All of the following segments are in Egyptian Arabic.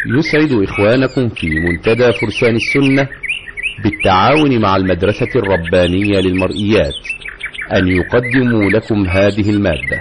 يسعد إخوانكم في منتدى فرسان السنة بالتعاون مع المدرسة الربانية للمرئيات أن يقدموا لكم هذه المادة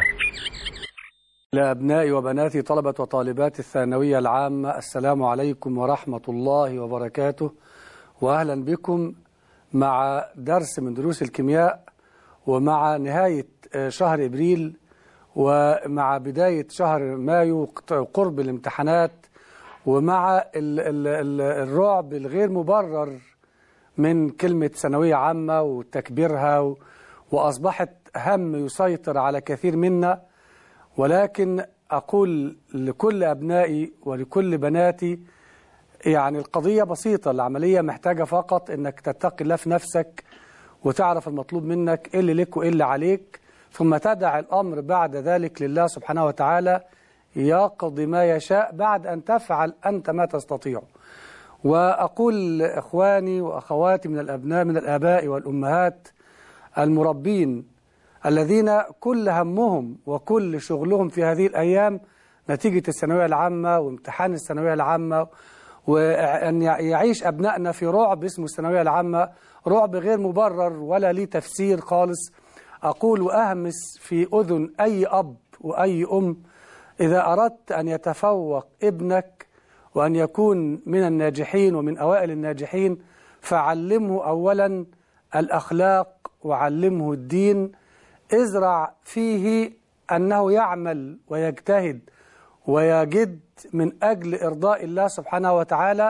لأبنائي وبناتي طلبة وطالبات الثانوية العامة السلام عليكم ورحمة الله وبركاته وأهلا بكم مع درس من دروس الكيمياء ومع نهاية شهر إبريل ومع بداية شهر مايو قرب الامتحانات ومع ال ال ال الرعب الغير مبرر من كلمة ثانوية عامة وتكبيرها وأصبحت هم يسيطر على كثير منا ولكن أقول لكل أبنائي ولكل بناتي يعني القضية بسيطة العملية محتاجة فقط أنك تتقي الله في نفسك وتعرف المطلوب منك إيه اللي لك وإيه اللي عليك ثم تدع الأمر بعد ذلك لله سبحانه وتعالى يقضي ما يشاء بعد أن تفعل أنت ما تستطيع وأقول لإخواني وأخواتي من الأبناء من الآباء والأمهات المربين الذين كل همهم وكل شغلهم في هذه الأيام نتيجة الثانوية العامة وامتحان الثانوية العامة وأن يعيش أبنائنا في رعب اسمه الثانوية العامة رعب غير مبرر ولا ليه تفسير خالص أقول وأهمس في أذن أي أب وأي أم إذا أردت أن يتفوق ابنك وأن يكون من الناجحين ومن أوائل الناجحين فعلمه أولا الأخلاق وعلمه الدين ازرع فيه أنه يعمل ويجتهد ويجد من أجل إرضاء الله سبحانه وتعالى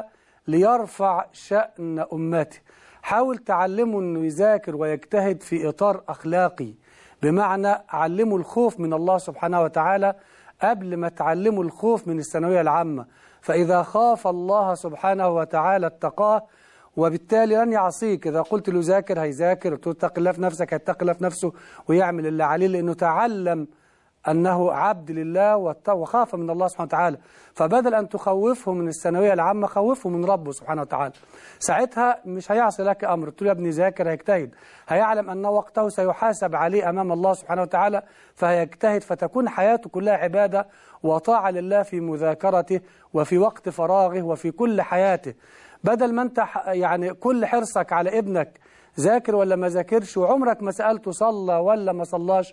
ليرفع شأن أمته حاول تعلمه أنه يذاكر ويجتهد في إطار أخلاقي بمعنى علمه الخوف من الله سبحانه وتعالى قبل ما تعلمه الخوف من الثانوية العامة فإذا خاف الله سبحانه وتعالى اتقاه وبالتالي لن يعصيك إذا قلت له ذاكر هيذاكر قلت له اتق الله في نفسك هيتق الله في نفسه ويعمل اللي عليه لأنه تعلم أنه عبد لله وخاف من الله سبحانه وتعالى فبدل أن تخوفه من الثانوية العامة خوفه من ربه سبحانه وتعالى ساعتها مش هيعصي لك أمر قلت له يا ابني ذاكر هيجتهد هيعلم أن وقته سيحاسب عليه أمام الله سبحانه وتعالى فهيجتهد فتكون حياته كلها عبادة وطاعة لله في مذاكرته وفي وقت فراغه وفي كل حياته بدل ما أنت يعني كل حرصك على ابنك ذاكر ولا ما ذاكرش وعمرك ما سألته صلى ولا ما صلاش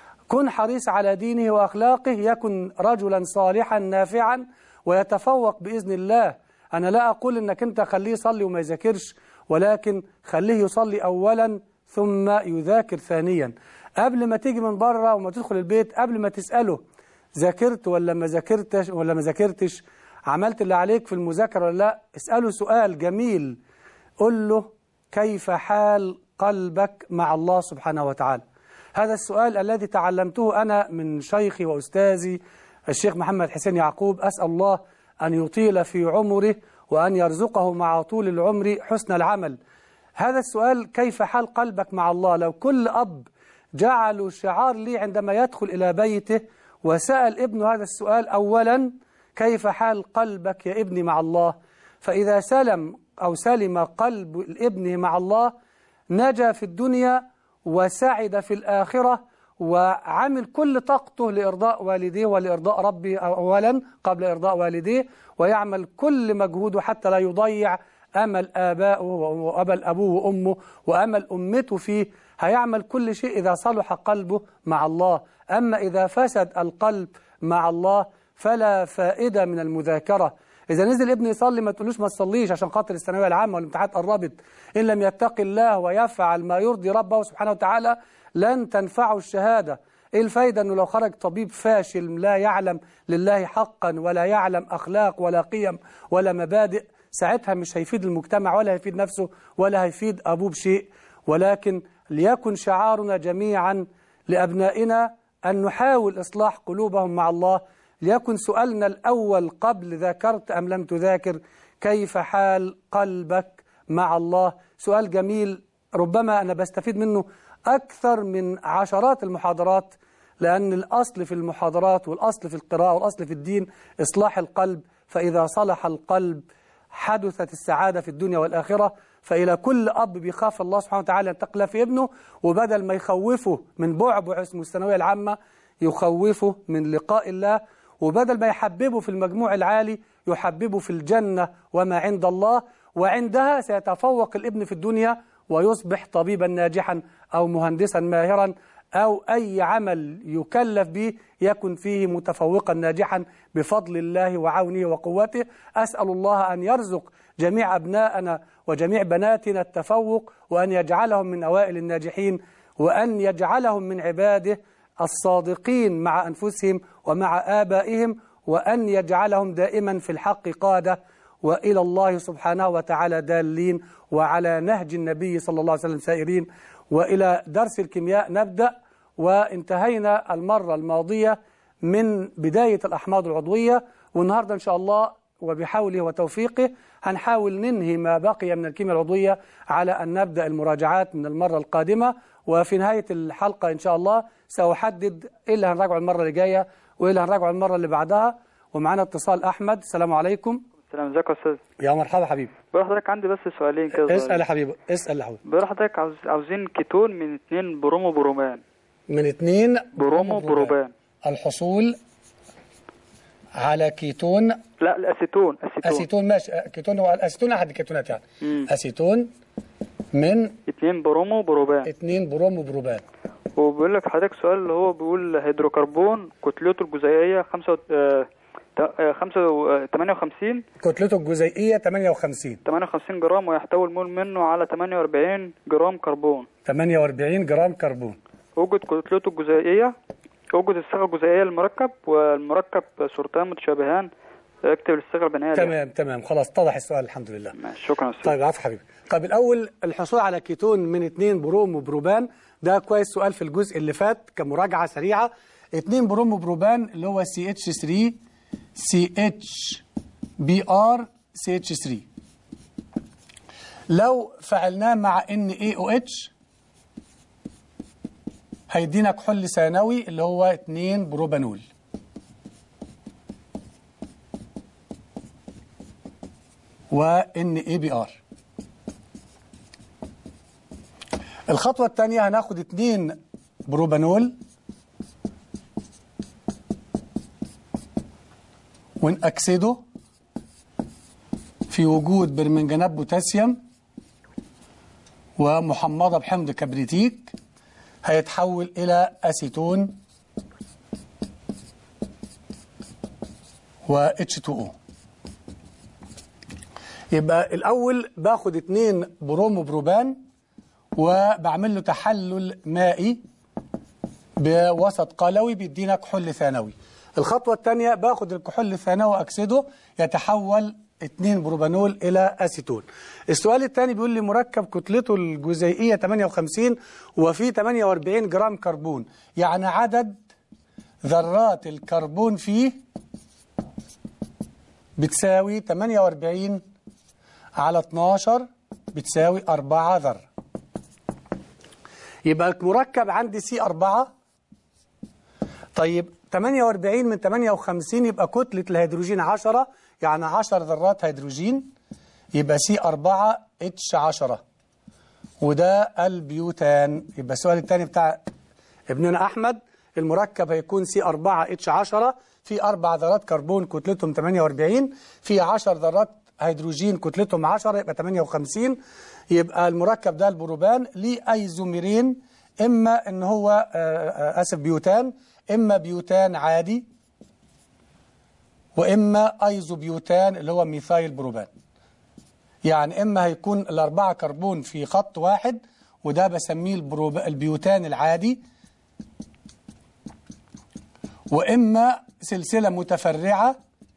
كن حريص على دينه وأخلاقه يكن رجلا صالحا نافعا ويتفوق بإذن الله أنا لا أقول أنك أنت خليه يصلي وما يذاكرش ولكن خليه يصلي أولا ثم يذاكر ثانيا قبل ما تيجي من بره وما تدخل البيت قبل ما تسأله ذاكرت ولا ما ذاكرتش ولا ما ذاكرتش عملت اللي عليك في المذاكرة ولا لا اسأله سؤال جميل قل له كيف حال قلبك مع الله سبحانه وتعالى هذا السؤال الذي تعلمته أنا من شيخي وأستاذي الشيخ محمد حسين يعقوب أسأل الله أن يطيل في عمره وأن يرزقه مع طول العمر حسن العمل هذا السؤال كيف حال قلبك مع الله لو كل أب جعلوا شعار لي عندما يدخل إلى بيته وسأل ابنه هذا السؤال أولا كيف حال قلبك يا ابني مع الله فإذا سلم أو سلم قلب الابن مع الله نجا في الدنيا وسعد في الآخرة وعمل كل طاقته لإرضاء والديه ولإرضاء ربه أولا قبل إرضاء والديه ويعمل كل مجهوده حتى لا يضيع أمل آبائه وأمل أبوه وأمه وأمل أمته فيه هيعمل كل شيء إذا صلح قلبه مع الله أما إذا فسد القلب مع الله فلا فائدة من المذاكرة إذا نزل ابني يصلي ما تقولوش ما تصليش عشان خاطر الثانوية العامة والامتحانات قربت إن لم يتق الله ويفعل ما يرضي ربه سبحانه وتعالى لن تنفعه الشهادة إيه الفايدة أنه لو خرج طبيب فاشل لا يعلم لله حقا ولا يعلم أخلاق ولا قيم ولا مبادئ ساعتها مش هيفيد المجتمع ولا هيفيد نفسه ولا هيفيد أبوه بشيء ولكن ليكن شعارنا جميعا لأبنائنا أن نحاول إصلاح قلوبهم مع الله ليكن سؤالنا الأول قبل ذاكرت أم لم تذاكر كيف حال قلبك مع الله سؤال جميل ربما أنا بستفيد منه أكثر من عشرات المحاضرات لأن الأصل في المحاضرات والأصل في القراءة والأصل في الدين إصلاح القلب فإذا صلح القلب حدثت السعادة في الدنيا والآخرة فإلى كل أب بيخاف الله سبحانه وتعالى ينتقل في ابنه وبدل ما يخوفه من بعبع اسمه الثانوية العامة يخوفه من لقاء الله وبدل ما يحببه في المجموع العالي يحببه في الجنة وما عند الله وعندها سيتفوق الابن في الدنيا ويصبح طبيبا ناجحا أو مهندسا ماهرا أو أي عمل يكلف به يكن فيه متفوقا ناجحا بفضل الله وعونه وقوته أسأل الله أن يرزق جميع أبناءنا وجميع بناتنا التفوق وأن يجعلهم من أوائل الناجحين وأن يجعلهم من عباده الصادقين مع أنفسهم ومع آبائهم وأن يجعلهم دائما في الحق قادة وإلى الله سبحانه وتعالى دالين وعلى نهج النبي صلى الله عليه وسلم سائرين وإلى درس الكيمياء نبدأ وانتهينا المرة الماضية من بداية الأحماض العضوية والنهاردة إن شاء الله وبحوله وتوفيقه هنحاول ننهي ما بقي من الكيمياء العضوية على أن نبدأ المراجعات من المرة القادمة وفي نهاية الحلقة إن شاء الله سأحدد إيه اللي هنراجعه المرة اللي جاية وإيه اللي هنراجعه المرة اللي بعدها ومعنا اتصال أحمد السلام عليكم السلام ازيك يا استاذ يا مرحبا حبيبي بقول لحضرتك عندي بس سؤالين كده اسأل صغيرين. يا حبيبي اسأل يا حبيبي بقول لحضرتك عاوز عاوزين كيتون من اتنين برومو برومان من اتنين برومو بروبان الحصول على كيتون لا الاسيتون اسيتون, أسيتون ماشي كيتون هو الأسيتون أحد الكيتونات يعني مم. أسيتون من اتنين برومو بروبان اتنين بروم وبروبان وبيقول لك حضرتك سؤال اللي هو بيقول هيدروكربون كتلته الجزيئية خمسة و... آه، تا- آه، خمسة و... آه، تمانية وخمسين كتلته الجزيئية 58 تمانية وخمسين جرام ويحتوي المول منه على تمانية وأربعين جرام كربون 48 جرام كربون وجد كتلته الجزيئية وجد الصيغة الجزيئية للمركب والمركب صورتان متشابهان اكتب الصيغة البنائية ليها. تمام تمام خلاص اتضح السؤال الحمد لله ماشي شكرا يا استاذ طيب عفو حبيبي طيب الأول الحصول على كيتون من اتنين بروم وبروبان ده كويس سؤال في الجزء اللي فات كمراجعة سريعة اتنين بروم وبروبان اللي هو سي اتش 3 سي اتش بي ار سي اتش 3 لو فعلناه مع ان اي او اتش هيدينا كحول ثانوي اللي هو 2 بروبانول وان اي بي ار الخطوة الثانية هناخد 2 بروبانول ونأكسده في وجود برمنجانات بوتاسيوم ومحمضة بحمض كبريتيك هيتحول إلى أسيتون و H2O يبقى الأول باخد اتنين برومو بروبان وبعمل له تحلل مائي بوسط قلوي بيدينا كحول ثانوي الخطوة الثانية باخد الكحول الثانوي أكسده يتحول 2 بروبانول إلى أسيتون السؤال الثاني بيقول لي مركب كتلته الجزيئية 58 وفيه 48 جرام كربون يعني عدد ذرات الكربون فيه بتساوي 48 على 12 بتساوي 4 ذرة يبقى المركب عندي سي 4 طيب 48 من 58 يبقى كتلة الهيدروجين 10 يعني 10 ذرات هيدروجين يبقى سي 4 اتش 10 وده البيوتان يبقى السؤال الثاني بتاع ابننا أحمد المركب هيكون سي 4 اتش 10 في أربع ذرات كربون كتلتهم 48 في 10 ذرات هيدروجين كتلتهم 10 يبقى 58 يبقى المركب ده البروبان ليه ايزوميرين اما ان هو آه، آه، اسف بيوتان اما بيوتان عادي واما ايزوبيوتان اللي هو ميثايل بروبان يعني اما هيكون الاربعه كربون في خط واحد وده بسميه البروب... البيوتان العادي واما سلسله متفرعه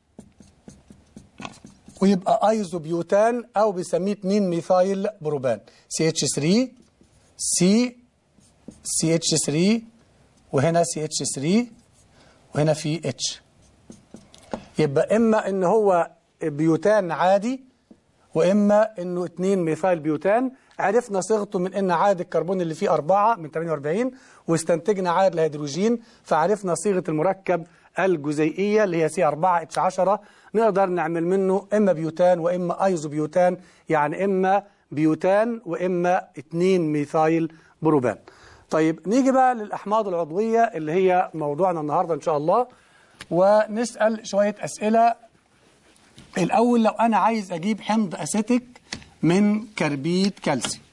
ويبقى ايزوبيوتان او بيسميه 2 ميثايل بروبان سي اتش 3 سي سي اتش 3 وهنا سي اتش 3 وهنا في اتش يبقى اما ان هو بيوتان عادي واما انه 2 ميثايل بيوتان عرفنا صيغته من ان عدد الكربون اللي فيه 4 من 48 واستنتجنا عدد الهيدروجين فعرفنا صيغه المركب الجزيئيه اللي هي سي 4 اتش 10 نقدر نعمل منه اما بيوتان واما ايزو بيوتان يعني اما بيوتان واما 2 ميثايل بروبان طيب نيجي بقى للاحماض العضويه اللي هي موضوعنا النهارده ان شاء الله ونسأل شوية أسئلة الأول لو أنا عايز أجيب حمض أسيتيك من كربيد كالسيوم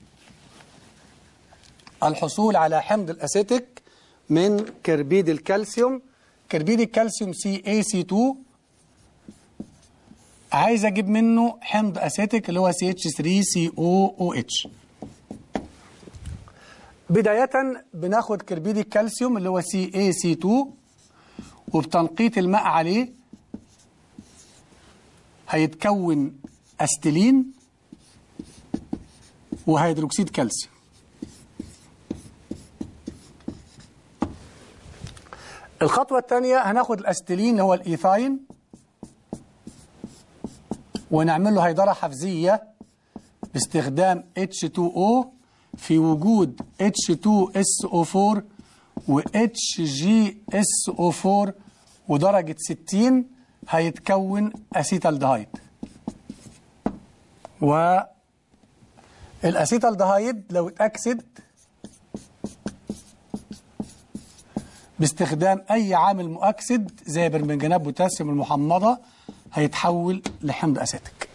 الحصول على حمض الأسيتيك من كربيد الكالسيوم كربيد الكالسيوم CaC2 عايز أجيب منه حمض أسيتيك اللي هو CH3COOH بداية بناخد كربيد الكالسيوم اللي هو CaC2 وبتنقيط الماء عليه هيتكون أستلين وهيدروكسيد كالسيوم الخطوة الثانية هناخد الأستلين اللي هو الإيثاين ونعمل له هيدرة حفزية باستخدام H2O في وجود H2SO4 و HGSO4 ودرجة 60 هيتكون أسيتالدهايد والأسيتالدهايد لو اتأكسد باستخدام أي عامل مؤكسد زي برمنجانات بوتاسيوم المحمضة هيتحول لحمض أسيتيك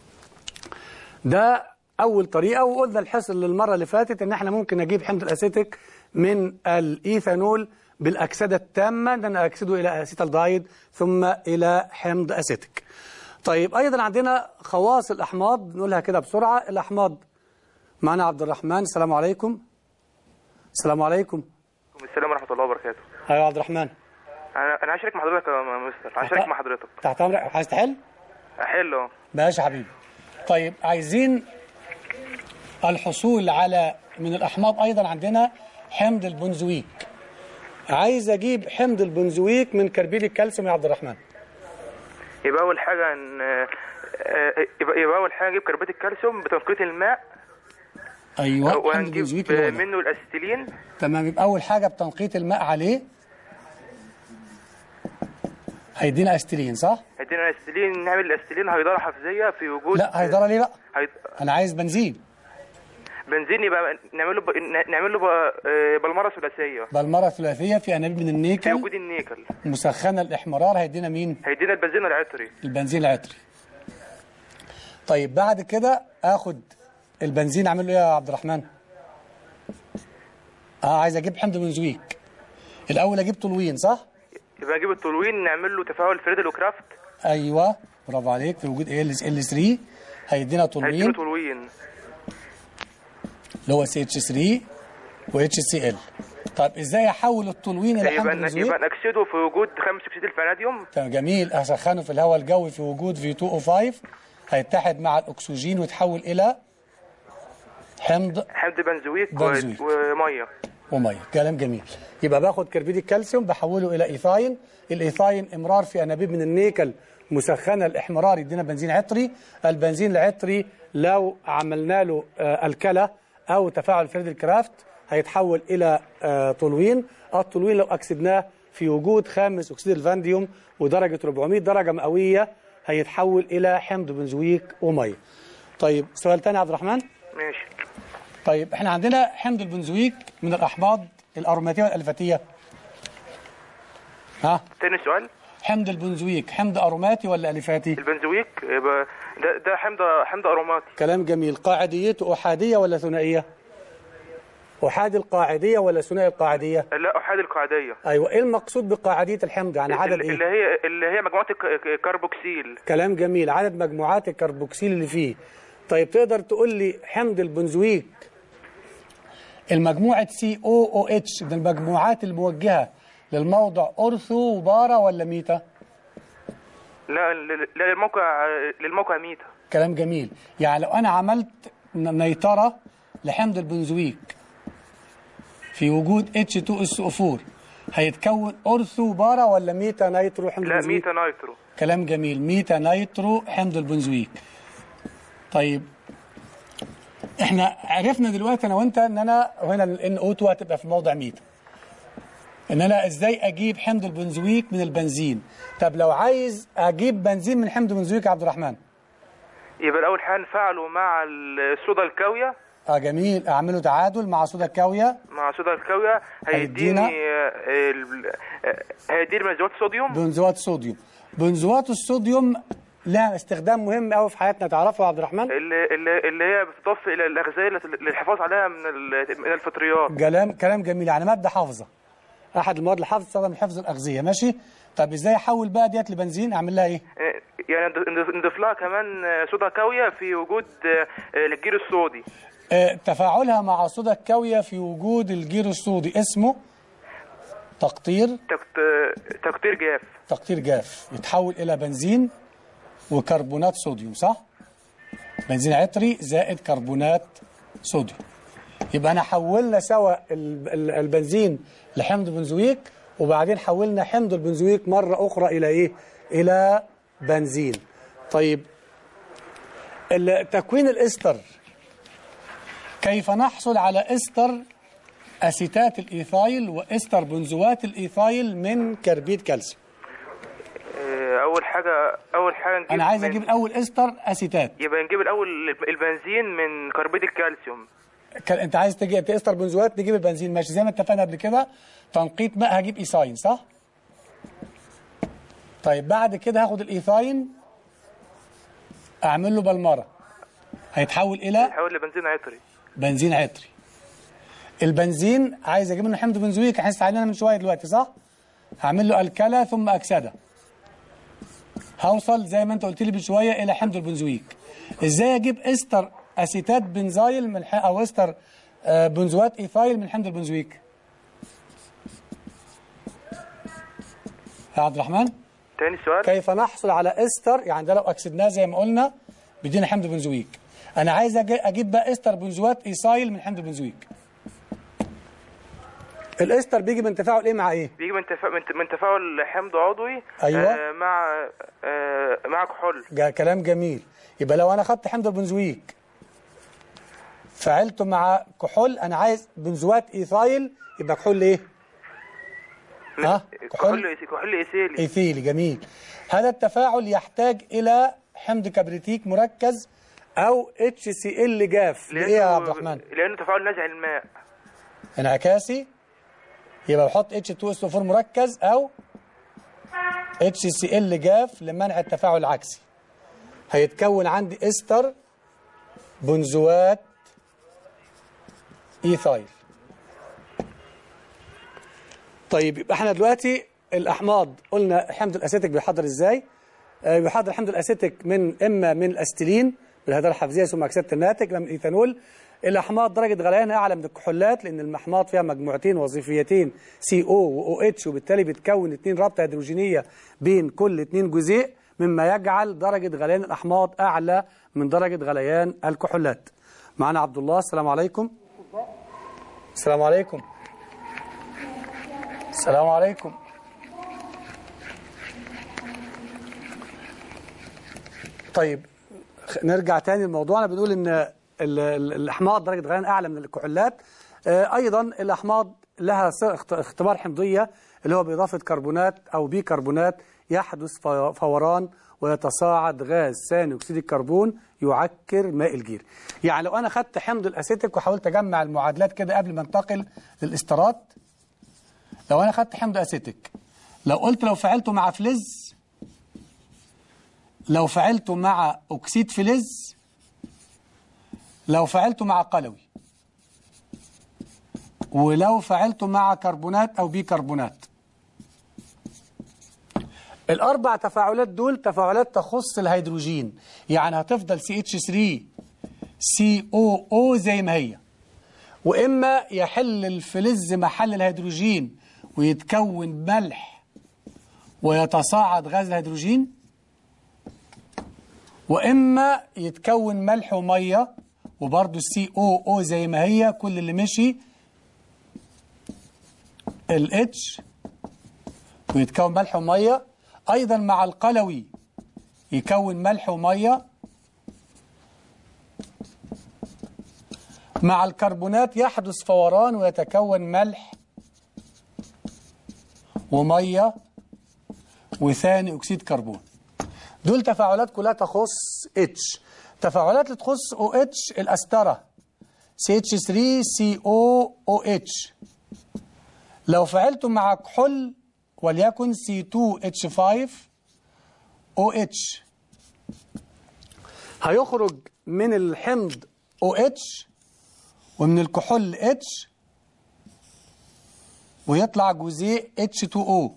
ده أول طريقة وقلنا الحصر للمرة اللي فاتت إن إحنا ممكن نجيب حمض الأسيتيك من الإيثانول بالأكسدة التامة إن أنا أكسده إلى أسيتالدهايد ثم إلى حمض أسيتيك طيب أيضا عندنا خواص الأحماض نقولها كده بسرعة الأحماض معنا عبد الرحمن السلام عليكم السلام عليكم السلام ورحمة الله وبركاته أيوة عبد الرحمن أنا أنا هشارك مع حضرتك يا مستر هشارك مع حضرتك تحت أمرك عايز تحل؟ حلو ماشي يا حبيبي طيب عايزين الحصول على من الأحماض أيضا عندنا حمض البنزويك عايز أجيب حمض البنزويك من كربيد الكالسيوم يا عبد الرحمن يبقى أول حاجة إن آه، يبقى يبقى أول حاجة نجيب كربات الكالسيوم بتنقيط الماء أيوه حمض وهنجيب البنزويك اللي هو ده. منه الأستيلين تمام يبقى أول حاجة بتنقيط الماء عليه هيدينا أستيلين صح؟ هيدينا الأستيلين نعمل الأستيلين هيدرة حفزية في وجود لا هيدرى ليه بقى؟ هيد... أنا عايز بنزين بنزين يبقى نعمل له ب... نعمل له ب... آه، بالمرة ثلاثية بالمرة ثلاثية في أنابيب من في النيكل وجود النيكل مسخنة الإحمرار هيدينا مين؟ هيدينا البنزين العطري البنزين العطري طيب بعد كده اخد البنزين اعمل له ايه يا عبد الرحمن اه عايز اجيب حمض بنزويك الاول اجيب تولوين صح يبقى نجيب التولوين نعمل له تفاعل فريدل وكرافت ايوه برافو عليك في وجود ال ال 3 هيدينا هيديله تولوين تولوين اللي هو سي اتش 3 و اتش سي ال طيب ازاي احول التولوين الى حمض يبقى بنزويك يبقى نكسده في وجود خمس اكسيد الفاناديوم تمام جميل اسخنه في الهواء الجوي في وجود في 2O5 هيتحد مع الاكسجين ويتحول الى حمض حمض بنزويك, بنزويك. و... وميه وميه كلام جميل يبقى باخد كربيد الكالسيوم بحوله الى ايثاين الايثاين امرار في انابيب من النيكل مسخنه الاحمرار يدينا بنزين عطري البنزين العطري لو عملنا له آه، الكلى او تفاعل فريد الكرافت هيتحول الى آه، تولوين التولوين لو اكسدناه في وجود خامس اكسيد الفانديوم ودرجه 400 درجه مئويه هيتحول الى حمض بنزويك وميه طيب سؤال تاني يا عبد الرحمن ماشي طيب احنا عندنا حمض البنزويك من الاحماض الاروماتيه والالفتيه ها تاني سؤال حمض البنزويك حمض اروماتي ولا الفاتي البنزويك يبقى ده ده حمض حمض اروماتي كلام جميل قاعديته احاديه ولا ثنائيه احادي القاعديه ولا ثنائي القاعديه لا احادي القاعديه ايوه ايه المقصود بقاعديه الحمض يعني عدد اللي اللي ايه هي اللي هي مجموعه الك- الكربوكسيل كلام جميل عدد مجموعات الكربوكسيل اللي فيه طيب تقدر تقول لي حمض البنزويك المجموعة سي او او اتش من المجموعات الموجهة للموضع أرثو وبارا ولا ميتا؟ لا لا لا، للموقع للموقع ميتا كلام جميل يعني لو أنا عملت ن- نيترة لحمض البنزويك في وجود H2SO4 هيتكون أرثو وبارا ولا ميتا نيترو حمض لا البنزويك؟ ميتا نايترو كلام جميل ميتا نيترو حمض البنزويك طيب احنا عرفنا دلوقتي انا وانت ان انا هنا ال NO2 هتبقى في موضع ميتا ان انا ازاي اجيب حمض البنزويك من البنزين طب لو عايز اجيب بنزين من حمض البنزويك يا عبد الرحمن يبقى الاول حاجه نفعله مع الصودا الكاويه اه جميل اعمله تعادل مع صودا الكاويه مع صودا الكاويه هيدينا؟ هيديني آه، ال- آه، هيديني بنزوات صوديوم بنزوات صوديوم بنزوات الصوديوم لها استخدام مهم قوي في حياتنا تعرفه يا عبد الرحمن اللي اللي اللي هي بتضاف الى الاغذيه لت- للحفاظ عليها من ال- من الفطريات كلام كلام جميل يعني ماده حافظه احد المواد اللي حافظه تستخدم لحفظ الاغذيه ماشي طب ازاي احول بقى ديت لبنزين اعمل لها ايه آه، يعني نض- نضيف لها كمان آه، صودا كاويه في وجود آه، آه، الجير الصودي آه، تفاعلها مع صودا الكاويه في وجود الجير الصودي اسمه تقطير تكت- تكتير جاف تقطير جاف يتحول الى بنزين وكربونات صوديوم صح بنزين عطري زائد كربونات صوديوم يبقى انا حولنا سوا ال- ال- البنزين لحمض بنزويك وبعدين حولنا حمض البنزويك مره اخرى الى ايه الى بنزين طيب ال- تكوين الاستر كيف نحصل على استر اسيتات الايثايل واستر بنزوات الايثايل من كربيد كالسيوم آه، اول حاجه اول حاجه نجيب انا عايز من- اجيب الاول استر اسيتات يبقى نجيب الاول البنزين من كربيد الكالسيوم كان انت عايز تجي تستر بنزوات نجيب البنزين ماشي زي ما اتفقنا قبل كده تنقيط بقى هجيب ايثاين صح طيب بعد كده هاخد الايثاين اعمل له بلمره هيتحول الى نحول لبنزين عطري بنزين عطري البنزين عايز اجيب منه حمض بنزويك احنا لسه عاملينها من شويه دلوقتي صح هعمل له الكلى ثم اكسده هوصل زي ما انت قلت لي من شويه الى حمض البنزويك ازاي اجيب استر اسيتات بنزايل من ح... او استر آه، بنزوات ايثايل من حمض البنزويك يا عبد الرحمن تاني سؤال كيف نحصل على استر يعني ده لو اكسدناه زي ما قلنا بيدينا حمض بنزويك انا عايز أجي- اجيب بقى استر بنزوات ايثايل من حمض البنزويك الاستر بيجي من تفاعل ايه مع ايه بيجي من تفا... من ت- من تفاعل حمض عضوي أيوة. آه مع آه مع كحول جا كلام جميل يبقى لو انا خدت حمض البنزويك فعلته مع كحول انا عايز بنزوات ايثايل يبقى كحول ايه ها كحول كحول كحول ايثيلي ايثيلي جميل هذا التفاعل يحتاج الى حمض كبريتيك مركز او اتش سي ال جاف لايه يا عبد الرحمن لانه تفاعل نزع الماء انعكاسي يبقى بحط اتش 2 اس 4 مركز او اتش سي ال جاف لمنع التفاعل العكسي هيتكون عندي استر بنزوات ايثايل طيب يبقى احنا دلوقتي الاحماض قلنا حمض الاسيتيك بيحضر ازاي آه، بيحضر حمض الاسيتيك من اما من الاستيلين بالهدار الحفزيه ثم اكسده الناتج من الايثانول الاحماض درجه غليانها اعلى من الكحولات لان المحماض فيها مجموعتين وظيفيتين سي او واو اتش وبالتالي بتكون اثنين رابطه هيدروجينيه بين كل اثنين جزيء مما يجعل درجه غليان الاحماض اعلى من درجه غليان الكحولات معنا عبد الله السلام عليكم السلام عليكم السلام عليكم طيب خ- نرجع تاني لموضوعنا بنقول ان ال- ال- الاحماض درجه غليان اعلى من الكحولات آه، ايضا الاحماض لها ص- اخت- اختبار حمضيه اللي هو باضافه كربونات او بيكربونات يحدث ف- فوران ويتصاعد غاز ثاني اكسيد الكربون يعكر ماء الجير يعني لو انا خدت حمض الاسيتيك وحاولت اجمع المعادلات كده قبل ما انتقل للاسترات لو انا خدت حمض اسيتيك لو قلت لو فعلته مع فلز لو فعلته مع أكسيد فلز لو فعلته مع قلوي ولو فعلته مع كربونات أو بيكربونات الأربع تفاعلات دول تفاعلات تخص الهيدروجين يعني هتفضل CH3 COO زي ما هي وإما يحل الفلز محل الهيدروجين ويتكون ملح ويتصاعد غاز الهيدروجين واما يتكون ملح وميه وبرده السي او او زي ما هي كل اللي مشي الاتش ويتكون ملح وميه ايضا مع القلوي يكون ملح وميه مع الكربونات يحدث فوران ويتكون ملح وميه وثاني اكسيد كربون دول تفاعلات كلها تخص اتش تفاعلات اللي تخص او اتش الاستره CH3COOH لو فعلته مع كحول وليكن C2H5OH هيخرج من الحمض OH ومن الكحول H ويطلع جزيء H2O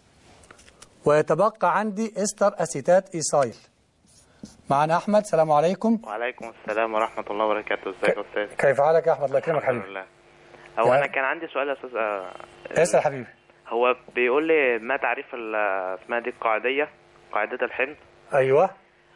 ويتبقى عندي استر أسيتات إيسايل معنا أحمد السلام عليكم وعليكم السلام ورحمة الله وبركاته ازيك يا أستاذ كيف حالك يا أحمد الله يكرمك الحمد حبيبي لله هو يا- أنا كان عندي سؤال يا أستاذ آه، اسأل حبيبي هو بيقول لي ما تعريف ال- اسمها دي القاعدية قاعدة الحمض أيوه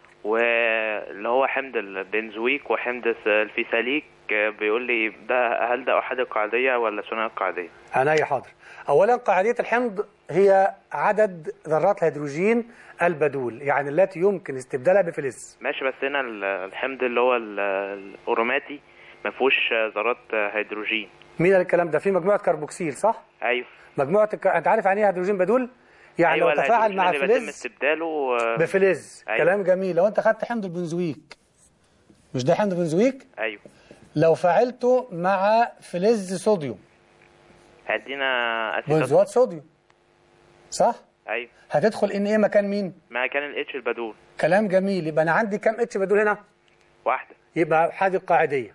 واللي هو حمض البنزويك وحمض الس- الفيساليك آه، بيقول لي ده هل ده أحد القاعدية ولا ثنائي القاعدية؟ عناية حاضر أولا قاعدية الحمض هي عدد ذرات الهيدروجين البدول يعني التي يمكن استبدالها بفلز ماشي بس هنا ال- الحمض اللي هو ال- الأوروماتي ما فيهوش آه، ذرات آه، هيدروجين مين الكلام ده في مجموعة كربوكسيل صح أيوه مجموعة الك... أنت عارف يعني إيه هيدروجين بدول يعني أيوه لو تفاعل الهيدروجين مع اللي بيتم فلز استبداله آه، بفلز أيوة. كلام جميل لو أنت خدت حمض البنزويك مش ده حمض بنزويك أيوه لو فعلته مع فلز صوديوم هدينا أسيتات بنزوات صوديوم صح أيوه هتدخل ان ايه مكان مين ما كان الاتش البدول كلام جميل يبقى انا عندي كام اتش بدول هنا واحدة يبقى حاجه قاعديه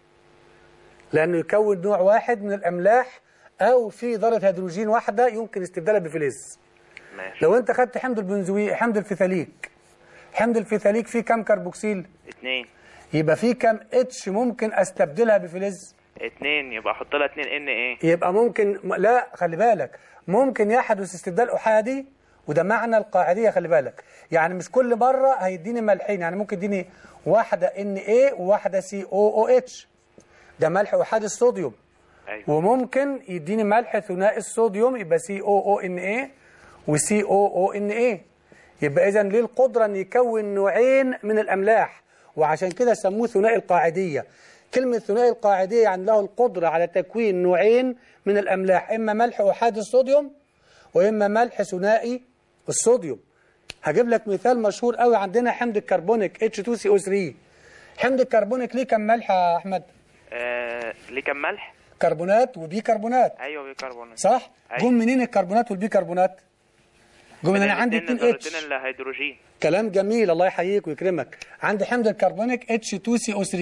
لانه يكون نوع واحد من الاملاح او في ذره هيدروجين واحده يمكن استبدالها بفلز ماشي لو انت خدت حمض البنزوي حمض الفيثاليك حمض الفيثاليك فيه كام كربوكسيل اتنين يبقى فيه كام اتش ممكن استبدلها بفلز اتنين يبقى احط لها اتنين ان ايه يبقى ممكن م- لا خلي بالك ممكن يحدث استبدال احادي وده معنى القاعديه خلي بالك يعني مش كل مره هيديني ملحين يعني ممكن يديني واحده ان ايه وواحده سي او او اتش ده ملح احادي الصوديوم ايوه وممكن يديني ملح ثنائي الصوديوم يبقى سي او او ان ايه وسي او او ان ايه يبقى اذا ليه القدره ان يكون نوعين من الاملاح وعشان كده سموه ثنائي القاعديه كلمه ثنائي القاعديه يعني له القدره على تكوين نوعين من الاملاح اما ملح احادي الصوديوم واما ملح ثنائي الصوديوم هجيب لك مثال مشهور قوي عندنا حمض الكربونيك H2CO3 حمض الكربونيك ليه كم ملح يا احمد آه ليه كام ملح كربونات وبيكربونات ايوه بيكربونات صح أيوة. جم منين الكربونات والبيكربونات جم من انا عندي 2 اتش ذرتين الهيدروجين كلام جميل الله يحييك ويكرمك عندي حمض الكربونيك H2CO3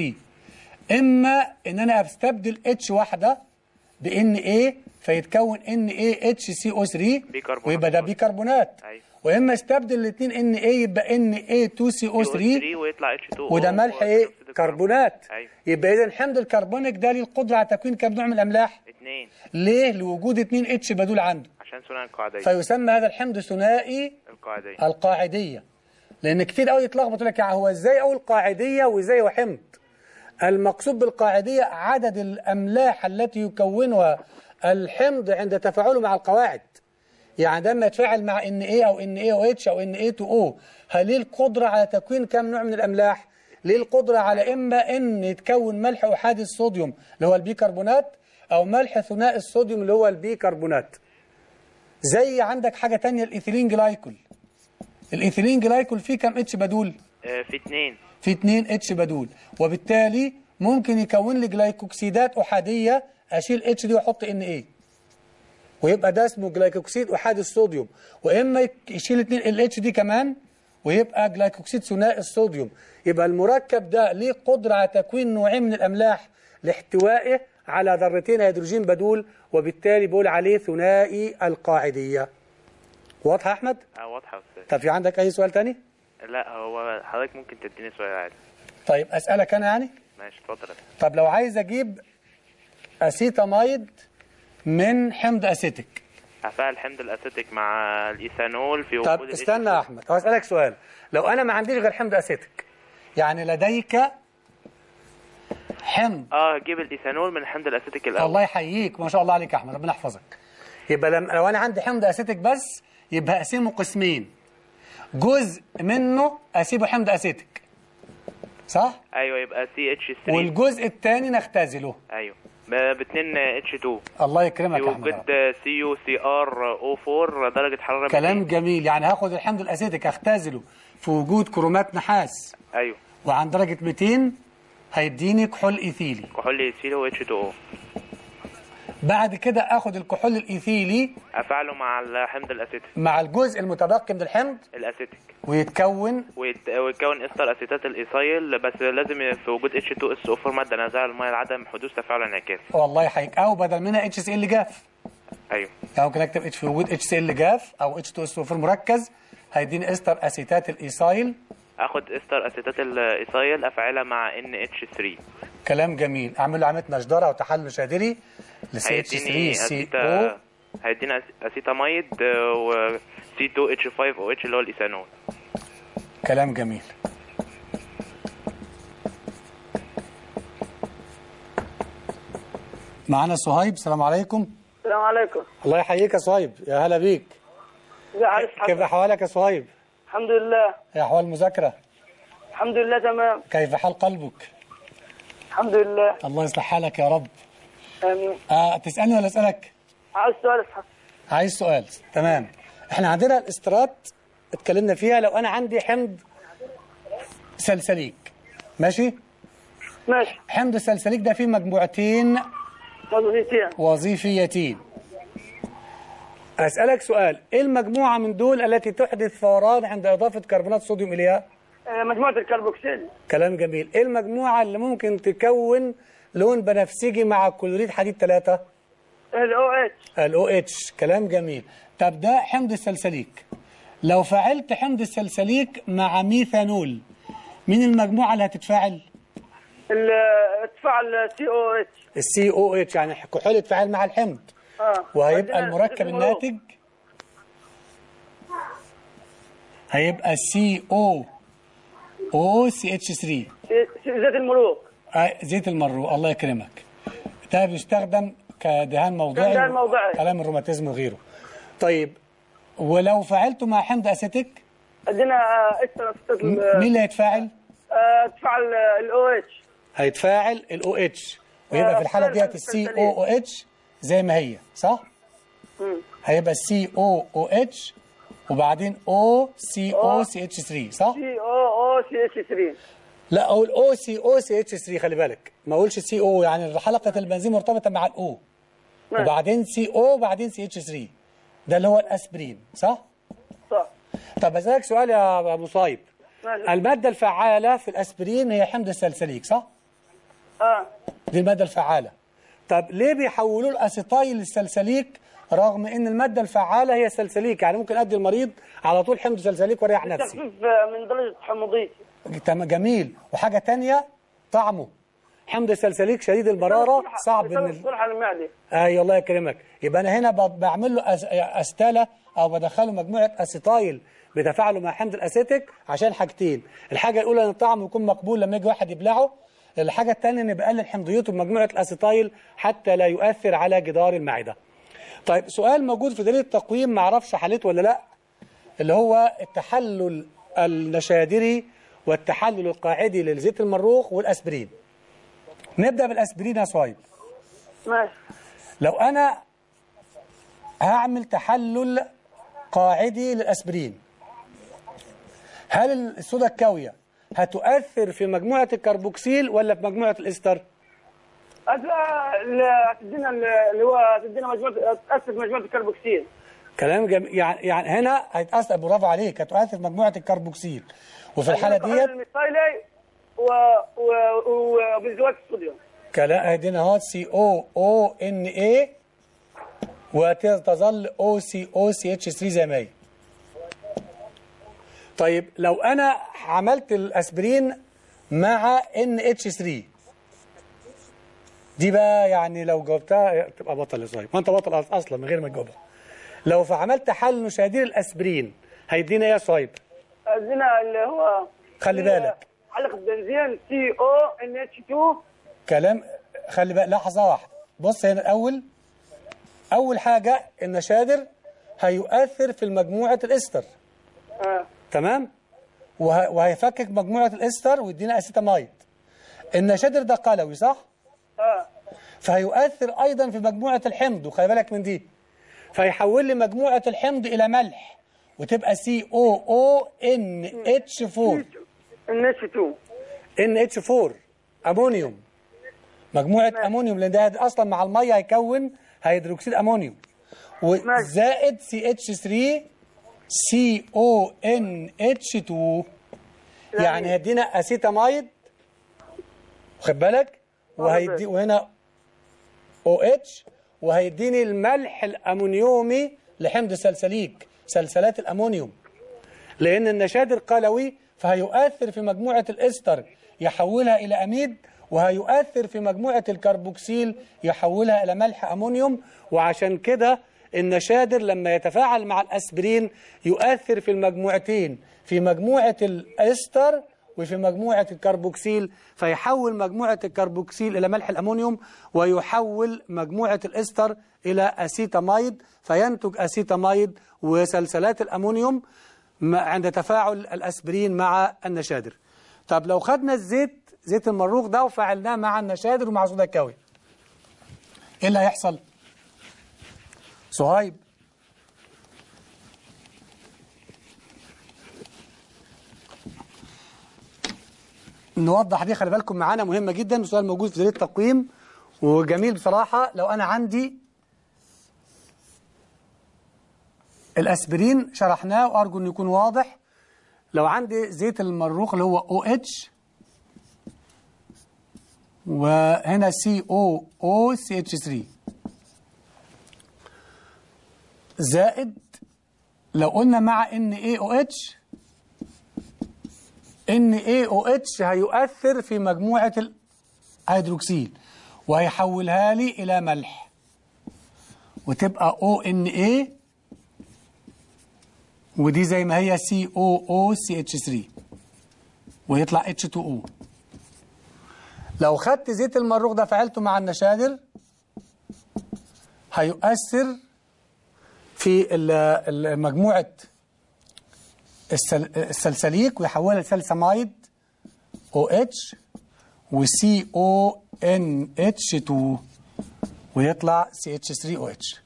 اما ان انا استبدل اتش واحده ب NA فيتكون NaHCO3 بيكربونات. ويبقى ده بيكربونات أيوة. واما استبدل الاثنين NA يبقى Na2CO3 ويطلع اتش 2 وده ملح ايه كربونات ايوه يبقى اذا حمض الكربونيك ده ليه القدره على تكوين كم نوع من الاملاح اتنين ليه لوجود 2 اتش بدول عنده عشان ثنائي القاعدية فيسمى هذا الحمض ثنائي القاعدية القاعدية لأن كتير قوي يتلخبط يقول لك يعني هو إزاي أقول قاعدية وإزاي هو حمض المقصود بالقاعدية عدد الأملاح التي يكونها الحمض عند تفاعله مع القواعد يعني لما يتفاعل مع ان ايه او ان ايه او اتش او ان ايه تو او هل ليه القدره على تكوين كم نوع من الاملاح؟ ليه القدره على اما ان يتكون ملح احادي الصوديوم اللي هو البيكربونات او ملح ثنائي الصوديوم اللي هو البيكربونات. زي عندك حاجه تانية الايثيلين جلايكول. الايثيلين جلايكول فيه كم اتش بدول؟ آه في اتنين في 2 اتش بدول وبالتالي ممكن يكون لي جلايكوكسيدات احاديه اشيل اتش دي واحط ان ايه ويبقى ده اسمه جلايكوكسيد احادي الصوديوم واما يك- يشيل اتنين الاتش دي كمان ويبقى جلايكوكسيد ثنائي الصوديوم يبقى المركب ده ليه قدره على تكوين نوعين من الاملاح لاحتوائه على ذرتين هيدروجين بدول وبالتالي بقول عليه ثنائي القاعديه واضحه يا احمد اه واضحة يا استاذ طب في عندك اي سؤال تاني لا هو حضرتك ممكن تديني سؤال عادي طيب اسالك انا يعني ماشي اتفضل يا فندم. طب لو عايز اجيب اسيتاميد من حمض اسيتيك هفعل حمض الاسيتيك مع الايثانول في طب وجود استنى ال يا احمد هو اسالك سؤال لو انا ما عنديش غير حمض اسيتيك يعني لديك حمض اه جيب الايثانول من حمض الاسيتيك الاول الله يحييك ما شاء الله عليك يا احمد ربنا يحفظك يبقى لما لو انا عندي حمض اسيتيك بس يبقى اقسمه قسمين جزء منه اسيبه حمض اسيتيك صح ايوه يبقى سي اتش 3 والجزء الثاني نختزله ايوه ب 2 اتش 2 الله يكرمك في يا احمد وجود سي يو سي ار او 4 درجة حرارة كلام 200. جميل يعني هاخد الحمض الاسيتيك اختزله في وجود كرومات نحاس ايوه وعند درجة 200 هيديني كحول ايثيلي كحول ايثيلي و اتش 2 او بعد كده اخد الكحول الايثيلي افعله مع الحمض الاسيتيك مع الجزء المتبقي من الحمض الاسيتيك ويتكون ويت- ويتكون استر اسيتات الايثايل بس لازم في وجود اتش 2 اس او 4 ماده نازعه الميه لعدم حدوث تفاعل انعكاسي والله هيك او بدل منها اتش سي ال جاف ايوه يعني ممكن اكتب اتش في وجود اتش سي ال جاف او اتش 2 اس او 4 مركز هيديني استر اسيتات الايثايل اخد استر اسيتات الايثايل افعلها مع ان اتش 3 كلام جميل اعمل له عمليه نشدره وتحلل شادري لسي اتش 3 هيديني سي او اسيتا هيديني أس- اسيتاميد و سي 2 اتش 5 او اتش اللي هو الايثانول كلام جميل معانا صهيب السلام عليكم السلام عليكم الله يحييك يا صهيب يا هلا بيك ازي حضرتك كيف حضرتك؟ احوالك يا صهيب الحمد لله يا احوال المذاكره الحمد لله تمام كيف حال قلبك الحمد لله الله يصلح حالك يا رب امين آه تسالني ولا اسالك عاوز سؤال اسحب عايز سؤال تمام احنا عندنا الاسترات اتكلمنا فيها لو انا عندي حمض سلسليك ماشي ماشي حمض السلسليك ده فيه مجموعتين وظيفتين وظيفيتين أسألك سؤال إيه المجموعة من دول التي تحدث فوران عند إضافة كربونات صوديوم إليها؟ آه، مجموعة الكربوكسيل كلام جميل إيه المجموعة اللي ممكن تكون لون بنفسجي مع كلوريد حديد 3 الاو اتش ال OH كلام جميل طب ده حمض السلسليك لو فعلت حمض السلسليك مع ميثانول مين المجموعة اللي هتتفاعل؟ تفاعل سي او اتش السي او اتش يعني كحول يتفاعل مع الحمض اه وهيبقى عندنا المركب اسمه الناتج هيبقى سي او او سي اتش 3 زيت زيت الملوك زيت المرو الله يكرمك ده بيستخدم كدهان موضعي كدهان موضعي. كلام الروماتيزم وغيره طيب ولو فعلته مع حمض اسيتيك عندنا آه، استر م- مين اللي هيتفاعل؟ آه، تفاعل الاو اتش هيتفاعل الاو اتش ويبقى آه، في الحاله فعلا ديت السي السلسلين. او او اتش زي ما هي صح؟ هيبقى السي او او اتش وبعدين او سي او سي اتش 3 صح؟ سي او او سي اتش 3 لا اقول او سي او سي اتش 3 خلي بالك ما اقولش سي او يعني حلقه البنزين مرتبطه مع الاو وبعدين سي او وبعدين سي اتش 3 ده اللي هو الاسبرين صح؟ صح طب اسالك سؤال يا ابو صايب ماشي. الماده الفعاله في الاسبرين هي حمض السلسليك صح؟ اه دي الماده الفعاله طب ليه بيحولوه الاسيتايل للسلسليك رغم ان الماده الفعاله هي السلسليك يعني ممكن ادي المريض على طول حمض سلسليك واريح نفسي تخفيف آه، من درجة حموضية تمام جميل وحاجه تانية طعمه حمض السلسليك شديد المراره صعب ان ال- صلح المعدة اي الله يكرمك يبقى انا هنا ب- بعمل له أس- استاله او بدخله مجموعه اسيتايل بتفاعله مع حمض الاسيتيك عشان حاجتين الحاجه الاولى ان الطعم يكون مقبول لما يجي واحد يبلعه الحاجه الثانيه ان بقلل حمضيته بمجموعه الاسيتايل حتى لا يؤثر على جدار المعده طيب سؤال موجود في دليل التقويم ما اعرفش حليته ولا لا اللي هو التحلل النشادري والتحلل القاعدي للزيت المروخ والاسبرين نبدا بالاسبرين يا صايب ماشي لو انا هعمل تحلل قاعدي للاسبرين هل الصودا الكاويه هتؤثر في مجموعه الكربوكسيل ولا في مجموعه الاستر هت- ال- تدينا ال- اللي هو تدينا مجموعة تأسس مجموعة الكربوكسيل كلام جم... يعني يعني هنا هيتاثر برافو عليك هتؤثر في مجموعه الكربوكسيل وفي الحاله ديت الميثايلي و و- وبنزوات الصوديوم كلام هدينا اهو سي او او ان اي وتظل او سي او سي اتش 3 زي ما هي طيب لو انا عملت الاسبرين مع ان اتش 3 دي بقى يعني لو جاوبتها تبقى بطل يا صاحبي ما انت بطل أص- اصلا من غير ما تجاوبها لو فعملت حل نشادير الاسبرين هيدينا ايه يا صايب عندنا اللي هو خلي بالك حلقة بنزين سي او ان اتش 2 كلام خلي بالك لحظة واحدة بص هنا الأول أول حاجة النشادر هيؤثر في مجموعة الإستر آه. تمام وه... وهيفكك مجموعة الإستر ويدينا أسيتامايد النشادر ده قلوي صح؟ اه فهيؤثر أيضا في مجموعة الحمض وخلي بالك من دي فيحول لي مجموعة الحمض إلى ملح وتبقى سي او او ان اتش 4 ان اتش 2 ان اتش 4 امونيوم مجموعه امونيوم لان ده اصلا مع الميه هيكون هيدروكسيد امونيوم وزائد سي اتش 3 سي او ان اتش 2 يعني هيدينا اسيتامايد واخد بالك وهيدي وهنا او اتش وهيديني الملح الامونيومي لحمض السلسليك سلسلات الامونيوم لان النشادر قلوي فهيؤثر في مجموعه الاستر يحولها الى اميد وهيؤثر في مجموعه الكربوكسيل يحولها الى ملح امونيوم وعشان كده النشادر لما يتفاعل مع الاسبرين يؤثر في المجموعتين في مجموعه الاستر وفي مجموعة الكربوكسيل فيحول مجموعة الكربوكسيل إلى ملح الأمونيوم ويحول مجموعة الإستر إلى أسيتاميد فينتج أسيتاميد وسلسلات الأمونيوم م- عند تفاعل الأسبرين مع النشادر طب لو خدنا الزيت زيت المروخ ده وفعلناه مع النشادر ومع صودا الكاوي إيه اللي هيحصل؟ صهيب نوضح دي خلي بالكم معانا مهمة جدا وسؤال موجود في دليل التقويم وجميل بصراحة لو أنا عندي الأسبرين شرحناه وأرجو أن يكون واضح لو عندي زيت المروخ اللي هو OH وهنا COO CH3 زائد لو قلنا مع NaOH NaOH هيؤثر في مجموعة الهيدروكسيل وهيحولها لي إلى ملح وتبقى ONA ودي زي ما هي COOCH3 ويطلع H2O لو خدت زيت المروخ ده فعلته مع النشادر هيؤثر في ال- ال- مجموعة السل- السلسليك ويحولها لسلساميد OH و CONH2 ويطلع CH3OH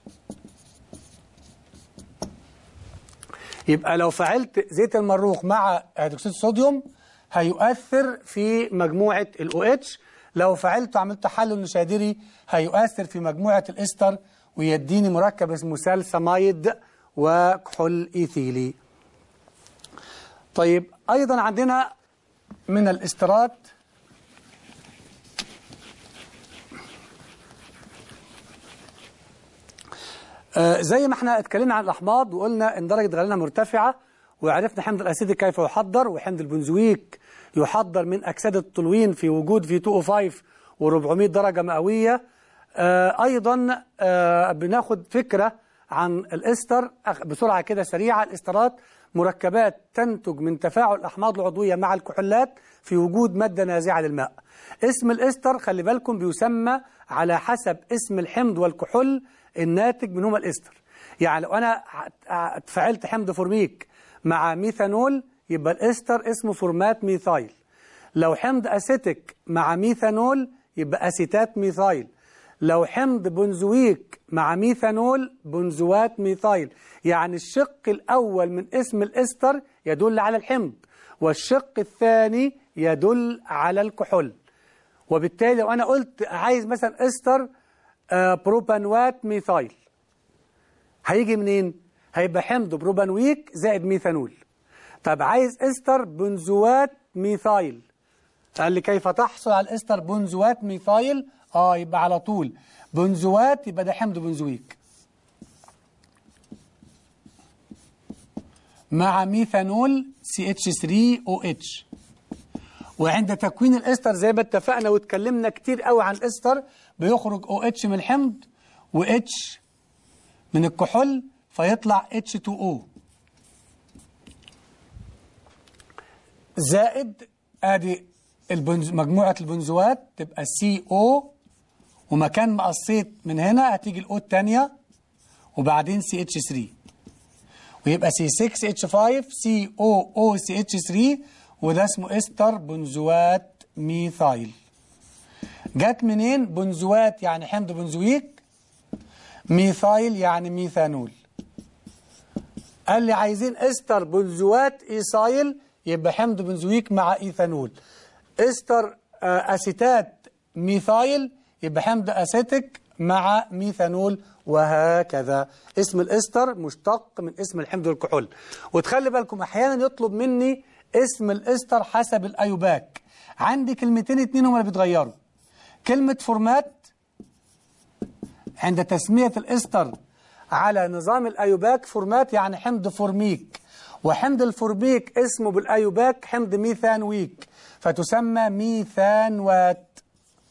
يبقى لو فعلت زيت المروخ مع هيدروكسيد الصوديوم هيؤثر في مجموعة ال OH لو فعلت عملت تحلل نشادري هيؤثر في مجموعة الإستر ويديني مركب اسمه سالساميد وكحول إيثيلي طيب أيضا عندنا من الاسترات آه، زي ما احنا اتكلمنا عن الاحماض وقلنا ان درجه غليانها مرتفعه وعرفنا حمض الاسيدي كيف يحضر وحمض البنزويك يحضر من اكسده التولوين في وجود في 205 و400 درجه مئويه آه، ايضا آه، بناخد فكره عن الاستر أخ- بسرعه كده سريعه الاسترات مركبات تنتج من تفاعل الاحماض العضويه مع الكحولات في وجود ماده نازعه للماء اسم الاستر خلي بالكم بيسمى على حسب اسم الحمض والكحول الناتج منهما الاستر يعني لو انا ع- فعلت حمض فورميك مع ميثانول يبقى الاستر اسمه فورمات ميثايل لو حمض اسيتيك مع ميثانول يبقى اسيتات ميثايل لو حمض بنزويك مع ميثانول بنزوات ميثايل يعني الشق الأول من اسم الإستر يدل على الحمض والشق الثاني يدل على الكحول وبالتالي لو أنا قلت عايز مثلا إستر آه، بروبانوات ميثايل هيجي منين؟ هيبقى حمض بروبانويك زائد ميثانول طب عايز إستر بنزوات ميثايل قال لي كيف تحصل على الاستر بنزوات ميثايل اه يبقى على طول بنزوات يبقى ده حمض بنزويك مع ميثانول CH3OH وعند تكوين الاستر زي ما اتفقنا واتكلمنا كتير قوي عن الاستر بيخرج OH من الحمض وH من الكحول فيطلع H2O زائد ادي البنز مجموعة البنزوات تبقى سي او ومكان ما قصيت من هنا هتيجي الاو الثانية وبعدين سي اتش 3 ويبقى سي 6 اتش 5 سي او او سي اتش 3 وده اسمه استر بنزوات ميثايل جت منين بنزوات يعني حمض بنزويك ميثايل يعني ميثانول قال لي عايزين استر بنزوات ايثايل يبقى حمض بنزويك مع ايثانول استر آه، أسيتات ميثايل يبقى حمض أسيتيك مع ميثانول وهكذا اسم الإستر مشتق من اسم الحمض الكحول وتخلي بالكم أحيانا يطلب مني اسم الإستر حسب الأيوباك عندي كلمتين اتنين هما اللي بيتغيروا كلمة فورمات عند تسمية الإستر على نظام الأيوباك فورمات يعني حمض فورميك وحمض الفورميك اسمه بالأيوباك حمض ميثانويك فتسمى ميثانوات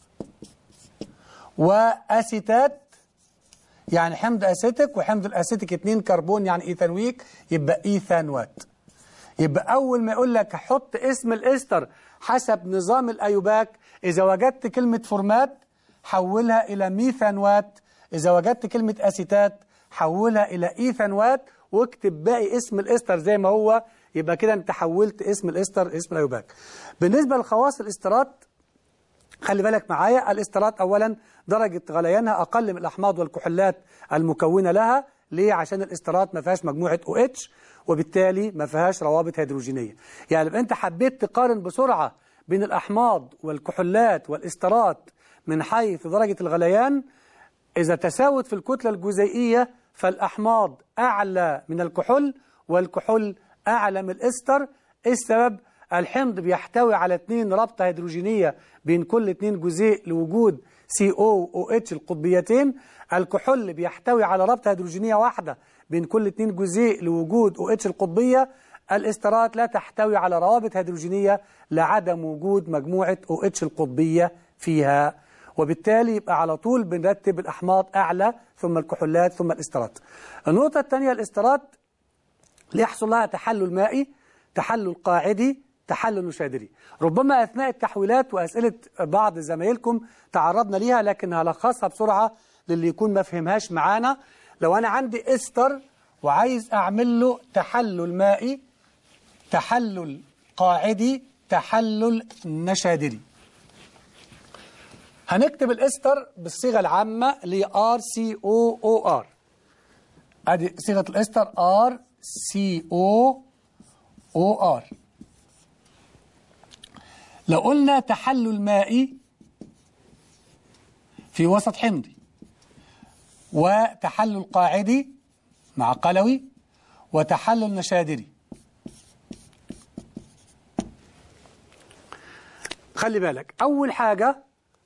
وأسيتات يعني حمض أسيتيك وحمض الأسيتيك 2 كربون يعني إيثانويك يبقى إيثانوات يبقى أول ما يقول لك حط اسم الإستر حسب نظام الأيوباك إذا وجدت كلمة فورمات حولها إلى ميثانوات إذا وجدت كلمة أسيتات حولها إلى إيثانوات واكتب باقي اسم الإستر زي ما هو يبقى كده أنت حولت اسم الإستر اسم الأيوباك بالنسبة لخواص الإسترات خلي بالك معايا الاسترات أولا درجة غليانها أقل من الأحماض والكحولات المكونة لها ليه؟ عشان الاسترات ما فيهاش مجموعة OH وبالتالي ما فيهاش روابط هيدروجينية يعني لو أنت حبيت تقارن بسرعة بين الأحماض والكحولات والاسترات من حيث درجة الغليان إذا تساوت في الكتلة الجزيئية فالأحماض أعلى من الكحول والكحول أعلى من الإستر إيه السبب؟ الحمض بيحتوي على اثنين رابطة هيدروجينية بين كل اثنين جزيء لوجود COOH القطبيتين الكحول بيحتوي على رابطة هيدروجينية واحدة بين كل اثنين جزيء لوجود OH القطبية الاسترات لا تحتوي على روابط هيدروجينية لعدم وجود مجموعة OH القطبية فيها وبالتالي يبقى على طول بنرتب الأحماض أعلى ثم الكحولات ثم الاسترات النقطة الثانية الاسترات ليحصل لها تحلل مائي تحلل قاعدي تحلل نشادري ربما أثناء التحويلات وأسئلة بعض زمايلكم تعرضنا ليها لكن هلخصها بسرعة للي يكون ما فهمهاش معانا لو أنا عندي استر وعايز أعمل له تحلل مائي تحلل قاعدي تحلل نشادري هنكتب الاستر بالصيغة العامة اللي هي R C O O R ادي صيغة الاستر R C O O R لو قلنا تحلل مائي في وسط حمضي وتحلل قاعدي مع قلوي وتحلل نشادري خلي بالك أول حاجة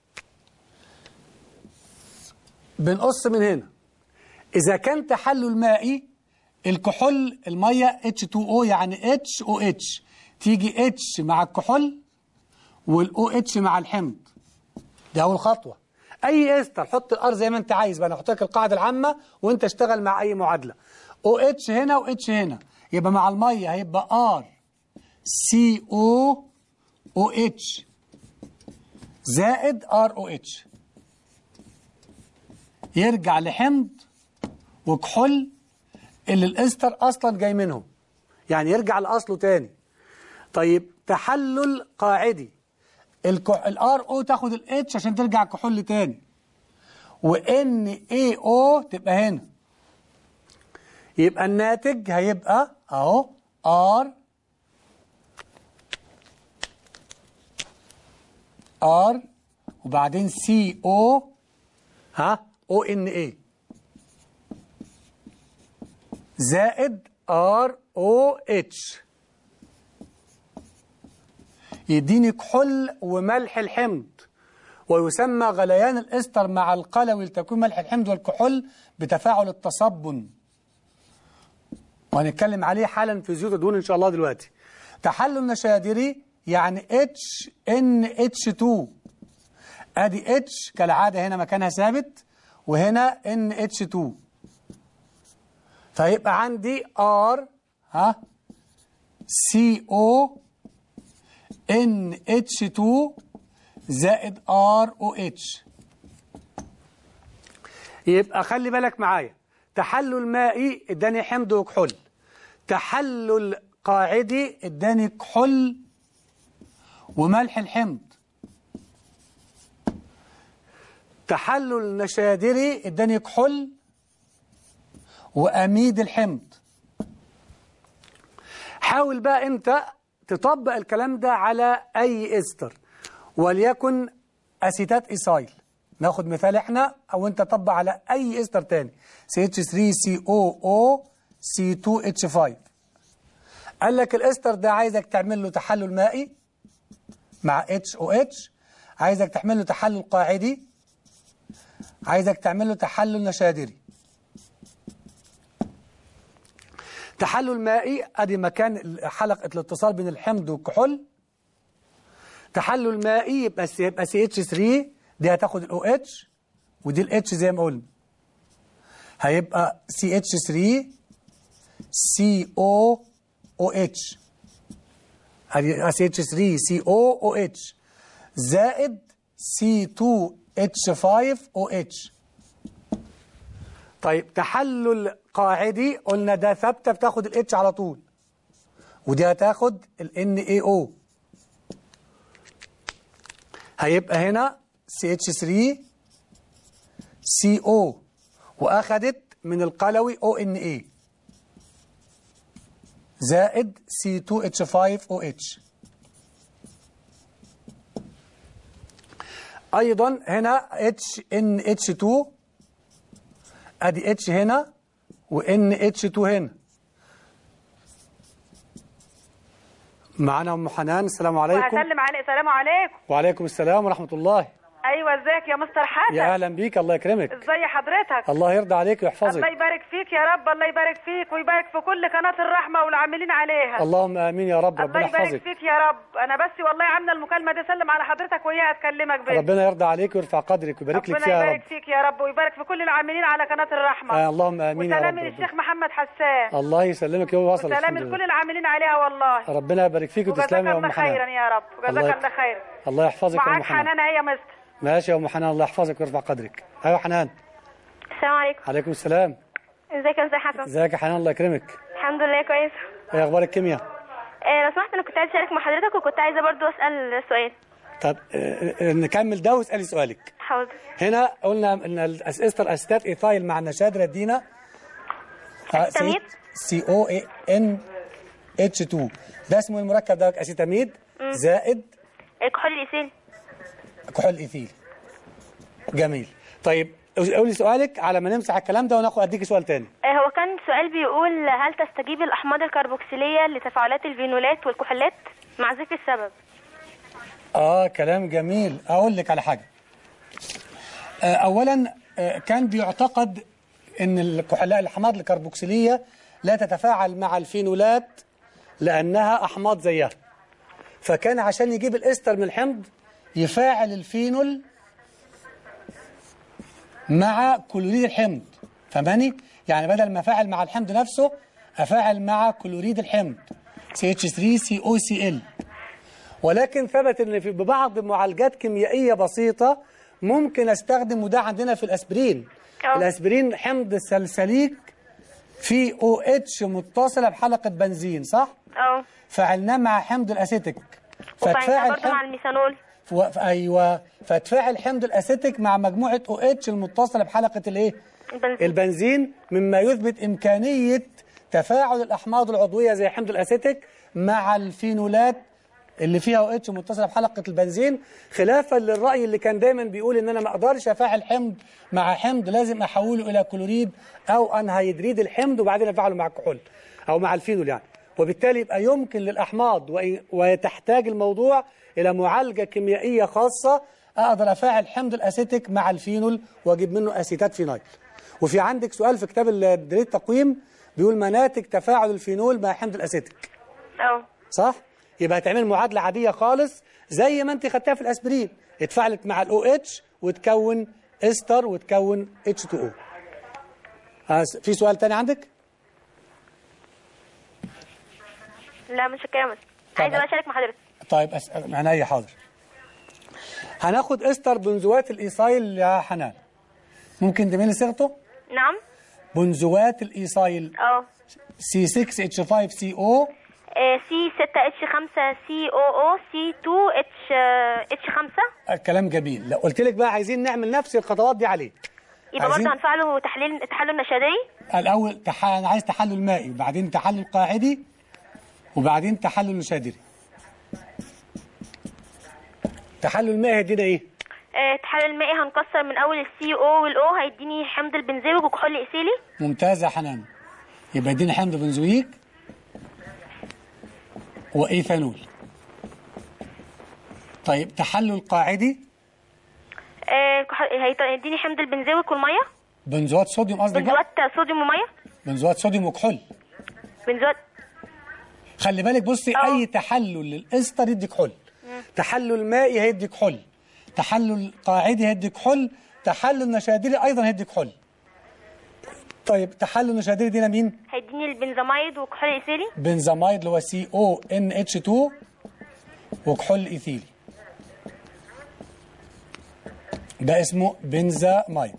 بنقص من هنا إذا كان تحلل مائي الكحول المية H2O يعني HOH تيجي H مع الكحول والاو اتش مع الحمض دي اول خطوه اي استر حط الار زي ما انت عايز بقى انا احط لك القاعده العامه وانت اشتغل مع اي معادله او اتش هنا و اتش هنا يبقى مع الميه هيبقى ار سي او او اتش زائد ار او اتش يرجع لحمض وكحول اللي الاستر اصلا جاي منهم يعني يرجع لاصله تاني طيب تحلل قاعدي الار او تاخد الاتش عشان ترجع كحول تاني وان اي او تبقى هنا يبقى الناتج هيبقى اهو ار ار وبعدين سي او ها او ان اي زائد ار او اتش يديني كحول وملح الحمض ويسمى غليان الاستر مع القلوي لتكوين ملح الحمض والكحول بتفاعل التصبن وهنتكلم عليه حالا في زيوت الدهون ان شاء الله دلوقتي تحلل نشادري يعني اتش ان اتش 2 ادي اتش كالعاده هنا مكانها ثابت وهنا ان اتش 2 فيبقى عندي ار ها سي او NH2 زائد ROH يبقى خلي بالك معايا تحلل مائي اداني حمض وكحول تحلل قاعدي اداني كحول وملح الحمض تحلل نشادري اداني كحول واميد الحمض حاول بقى انت تطبق الكلام ده على أي إستر وليكن اسيتات ايسايل ناخد مثال احنا او انت طبق على اي استر تاني CH3COO C2H5 قال لك الاستر ده عايزك تعمل له تحلل مائي مع HOH عايزك تعمل له تحلل قاعدي عايزك تعمل له تحلل نشادري تحلل مائي ادي مكان حلقه الاتصال بين الحمض والكحول تحلل مائي يبقى سي يبقى سي اتش 3 دي هتاخد الاو اتش ودي الاتش زي ما قلنا هيبقى سي اتش 3 سي او او اتش ادي سي اتش 3 سي او او اتش زائد سي 2 اتش 5 او اتش طيب تحلل قاعدي قلنا ده ثابته بتاخد الاتش على طول ودي هتاخد ال NaO هيبقى هنا CH3 CO واخدت من القلوي ONA زائد C2H5OH ايضا هنا HNH2 ادي H هنا وNH2 هنا معانا ام حنان السلام عليكم وهسلم عليك السلام عليكم وعليكم السلام ورحمة الله ايوه ازيك يا مستر حسن يا اهلا بيك الله يكرمك ازي حضرتك الله يرضى عليك ويحفظك الله يبارك فيك يا رب الله يبارك فيك ويبارك في كل قناة الرحمة والعاملين عليها اللهم امين يا رب الله ربنا يبارك يحفظك فيك يا رب انا بس والله عامله المكالمه دي سلم على حضرتك وهي هتكلمك بس ربنا يرضى عليك ويرفع قدرك ويبارك لك ربنا فيها يا يبارك رب فيك يا رب ويبارك في كل العاملين على قناة الرحمة آه اللهم امين يا رب وسلامي للشيخ محمد حسان الله يسلمك يوم وصل وسلامي الحمد لكل لله العاملين عليها والله ربنا يبارك فيك وجزاك وتسلمي يا الله ام خيرا حنان يا رب الله وجزاك يك- الله خير الله يحفظك يا ام معاك حنان حنان هي يا مستر ماشي يا ام حنان الله يحفظك ويرفع قدرك ايوه حنان السلام عليكم عليكم السلام ازيك يا استاذ حسن ازيك يا حنان الله يكرمك الحمد لله كويسه ايه اخبار الكيمياء آه لو سمحت انا كنت عايز اشارك مع حضرتك وكنت عايزه برضو اسال سؤال طب آه، آه، نكمل ده واسالي سؤالك حاضر هنا قلنا ان الاستر اسيتات ايثايل مع النشادر ادينا أسيتاميد. سي او ان اتش 2 ده اسمه المركب ده اسيتاميد زائد الكحول الايثيل كحول ايثيل جميل طيب قولي سؤالك على ما نمسح الكلام ده وناخد اديكي سؤال تاني آه هو كان سؤال بيقول هل تستجيب الاحماض الكربوكسيليه لتفاعلات الفينولات والكحولات مع ذكر السبب اه كلام جميل اقول لك على حاجه آه اولا آه كان بيعتقد ان الكحلاء الاحماض الكربوكسيليه لا تتفاعل مع الفينولات لانها احماض زيها فكان عشان يجيب الاستر من الحمض يفاعل الفينول مع كلوريد الحمض فهماني يعني بدل ما افاعل مع الحمض نفسه افاعل مع كلوريد الحمض CH3COCl ولكن ثبت ان في ببعض معالجات كيميائيه بسيطه ممكن استخدم وده عندنا في الاسبرين أه. الاسبرين حمض سلسليك في او اتش متصله بحلقه بنزين صح اه فعلناه مع حمض الاسيتيك وفعلناها برضو حمض- مع الميثانول و- ايوه فتفاعل حمض الاسيتيك مع مجموعه او اتش المتصله بحلقه الايه البنزين البنزين مما يثبت امكانيه تفاعل الاحماض العضويه زي حمض الاسيتيك مع الفينولات اللي فيها او اتش متصله بحلقه البنزين خلافا للراي اللي كان دايما بيقول ان انا ما اقدرش افاعل حمض مع حمض لازم احوله الى كلوريد او انهيدريد الحمض وبعدين افعله مع الكحول او مع الفينول يعني وبالتالي يبقى يمكن للاحماض وإن- وتحتاج الموضوع الى معالجه كيميائيه خاصه اقدر افاعل حمض الاسيتيك مع الفينول واجيب منه اسيتات فينايل وفي عندك سؤال في كتاب دليل التقويم بيقول مناتج تفاعل الفينول مع حمض الاسيتيك اه صح يبقى هتعمل معادله عاديه خالص زي ما انت خدتها في الاسبرين اتفاعلت مع الاو اتش وتكون استر وتكون اتش 2 او في سؤال تاني عندك لا مش كده بس عايزه بقى اشارك مع حضرتك طيب اسال عينيا حاضر هناخد استر بنزوات الايصايل يا حنان ممكن تميلي صيغته نعم بنزوات الايصايل اه سي 6 اتش 5 سي او سي 6 اتش 5 سي او او سي 2 اتش اتش 5 الكلام جميل لو قلت لك بقى عايزين نعمل نفس الخطوات دي عليه يبقى عايزين- برضه هنفعله تحليل تحلل نشادري الاول تح... انا عايز تحلل مائي وبعدين تحلل قاعدي وبعدين تحلل نشادري تحلل الماء هيدينا ايه آه، التحلل المائي هنكسر من اول السي او والاو هيديني حمض البنزويك وكحول ايثيلي ممتاز يا حنان يبقى يدينا حمض بنزويك وايثانول طيب تحلل قاعدي آه، كحول- هيط- هيديني حمض البنزويك والميه بنزوات صوديوم قصدك بقى بنزوات صوديوم وميه بنزوات صوديوم وكحول بنزوات خلي بالك بصي اه. اي تحلل للاستر يدي كحول تحلل مائي هيدي كحول تحلل قاعدي هيدي كحول تحلل نشادري ايضا هيدي كحول طيب تحلل نشادري دينا مين هيديني البنزاميد وكحول ايثيلي بنزاميد اللي هو سي او ان اتش 2 وكحول ايثيلي ده اسمه بنزاميد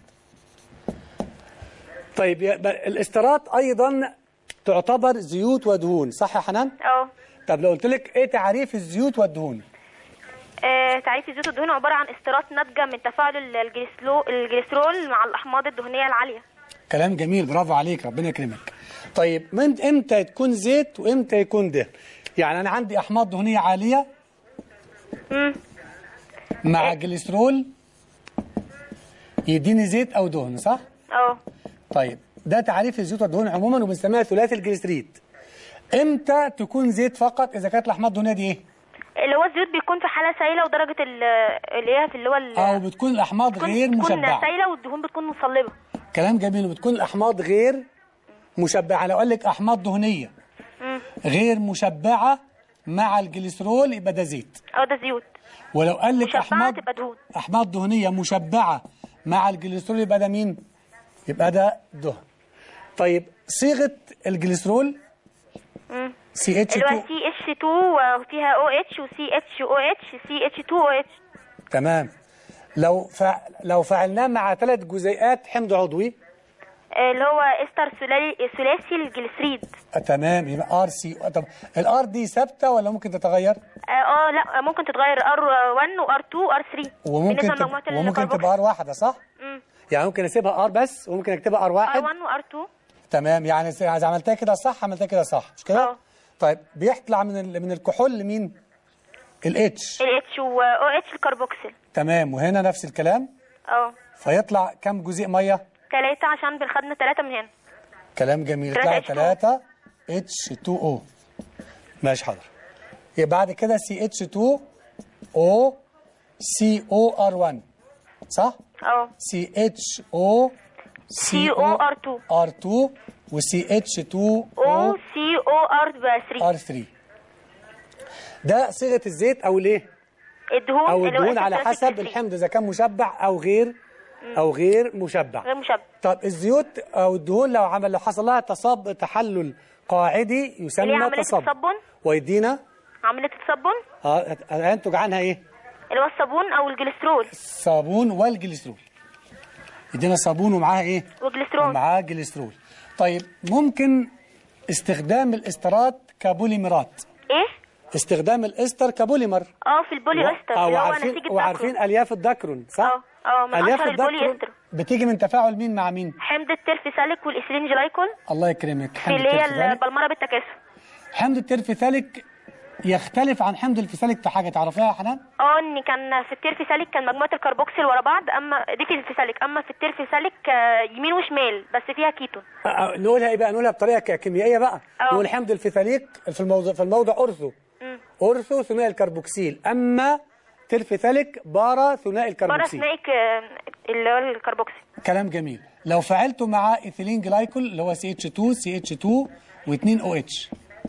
طيب يبقى الاسترات ايضا تعتبر زيوت ودهون صح يا حنان اه طب لو قلت لك ايه تعريف الزيوت والدهون آه، تعريف الزيوت الدهون عباره عن استرات ناتجه من تفاعل الجليسلو الجليسرول مع الاحماض الدهنيه العاليه كلام جميل برافو عليك ربنا يكرمك طيب من امتى تكون زيت وامتى يكون دهن يعني انا عندي احماض دهنيه عاليه مم. مع جليسرول يديني زيت او دهن صح اه طيب ده تعريف الزيوت والدهون عموما وبنسميها ثلاثي الجليسريد امتى تكون زيت فقط اذا كانت الاحماض الدهنيه دي ايه اللي هو الزيوت بيكون في حاله سائله ودرجه ال- اللي هي في اللي هو ال- او بتكون الاحماض بتكون- غير بتكون مشبعه سائله والدهون بتكون مصلبه كلام جميل وبتكون الاحماض غير مشبعه لو قال لك احماض دهنيه مم. غير مشبعه مع الجليسرول يبقى ده زيت اه ده زيوت ولو قال لك مشبعه احماض تبقى دهون احماض دهنيه مشبعه مع الجليسرول يبقى ده مين يبقى ده دهن طيب صيغه الجليسرول مم. سي اتش اللي هو 2 سي اتش 2 وفيها او اتش وسي اتش او اتش سي اتش 2 او اتش تمام لو فع... لو فعلناه مع ثلاث جزيئات حمض عضوي اللي هو استر سلالي ثلاثي الجليسريد آه تمام يبقى ار سي طب الار دي ثابته ولا ممكن تتغير اه آه، لا ممكن تتغير ار 1 وار 2 وار 3 وممكن بالنسبه تب... لمجموعه وممكن الكربوكسيل. تبقى ار واحده صح مم. يعني ممكن اسيبها ار بس وممكن اكتبها ار ار واحد 1 وار 2 تمام يعني س- إذا عملتها كده صح عملتها كده صح مش كده اه. طيب بيطلع من ال... من الكحول لمين الاتش الاتش واو اتش الكربوكسيل تمام وهنا نفس الكلام اه فيطلع كم جزيء ميه ثلاثة عشان بنخدنا ثلاثة من هنا كلام جميل تلاتة يطلع H2O. 3 اتش 2 او ماشي حاضر يبقى بعد كده سي اتش 2 او سي او ار 1 صح اه سي اتش او COR2. ار 2 وسي اتش 2 او او سي او ار 3 ار 3 ده صيغه الزيت او الايه الدهون او اللي هو الدهون على استر حسب ثلاثي الحمض اذا كان مشبع او غير او غير مشبع غير مشبع طب الزيوت او الدهون لو عمل لو حصل لها تصب تحلل قاعدي اللي هي يسمى عملية تصب التصبن ويدينا عملية التصبن اه هينتج عنها ايه اللي هو الصابون او الجليسرول الصابون والجليسرول يدينا صابون ومعاها ايه والجليسرول ومعاها جليسرول طيب ممكن استخدام الاسترات كبوليمرات ايه استخدام الاستر كبوليمر اه في البولي استر اه اللي هو وعارفين نسيج وعارفين الدكرون الياف الدكرون صح اه اه من الياف اشهر البولي الدكرون استر بتيجي من تفاعل مين مع مين حمض الترفيساليك والايثيلين جلايكول الله يكرمك في حمض اللي هي الترفيثاليك البلمره بالتكاثف حمض الترفيثاليك يختلف عن حمض الفيثاليك في حاجه تعرفيها يا حنان اه ان كان في الترفيساليك كان مجموعه الكربوكسيل ورا بعض اما دي في الفيساليك اما في الترفيساليك آه، يمين وشمال بس فيها كيتون أ- أ- نقولها ايه بقى نقولها بطريقه ك- كيميائيه بقى أه. نقول حمض الفيثاليك في الموضوع في الموضع اورثو مم. اورثو ثنائي الكربوكسيل اما ترفيثاليك بارا ثنائي بره الكربوكسيل سنائك آه، اللي هو الكربوكسيل كلام جميل لو فعلته مع ايثيلين جلايكول اللي هو سي اتش 2 سي اتش 2 و2 او اتش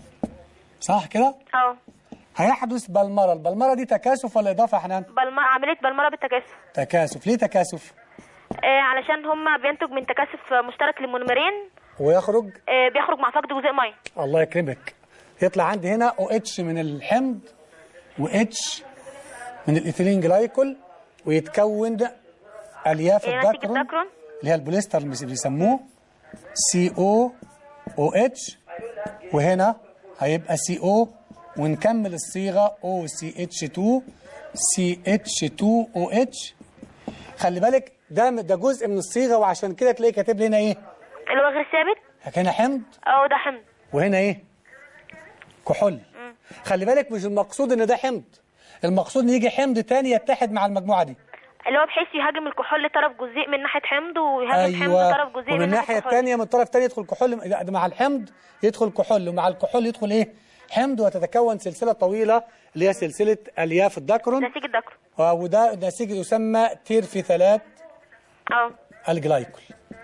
صح كده اه هيحدث بلمره البلمره دي تكاثف ولا اضافه يا حنان بلم... عمليه بلمره بالتكاثف تكاثف ليه تكاثف آه، علشان هم بينتج من تكاثف مشترك للمونومرين ويخرج آه، بيخرج مع فقد جزيء ميه الله يكرمك يطلع عندي هنا او اتش من الحمض و اتش من الايثيلين جلايكول ويتكون ده الياف إيه، ناتج الدكرون الدكرون. اللي هي البوليستر اللي بيسموه سي او او اتش وهنا هيبقى سي او ونكمل الصيغه او سي اتش 2 سي اتش 2 او اتش خلي بالك ده ده جزء من الصيغه وعشان كده تلاقي كاتب لي هنا ايه اللي هو غير ثابت هنا حمض اه ده حمض وهنا ايه كحول خلي بالك مش المقصود ان ده حمض المقصود ان يجي حمض تاني يتحد مع المجموعه دي اللي هو بحيث يهاجم الكحول طرف جزيء من ناحيه حمض ويهاجم حمض ايوه طرف جزيء ومن من الناحيه ناحيه كحول الثانيه من الطرف الثاني يدخل كحول لا، ده مع الحمض يدخل كحول ومع الكحول يدخل ايه حمض وتتكون سلسله طويله اللي هي سلسله الياف الدكرون نسيج الذكر آه، وده نسيج يسمى تيرفيثالات اه الجلايكول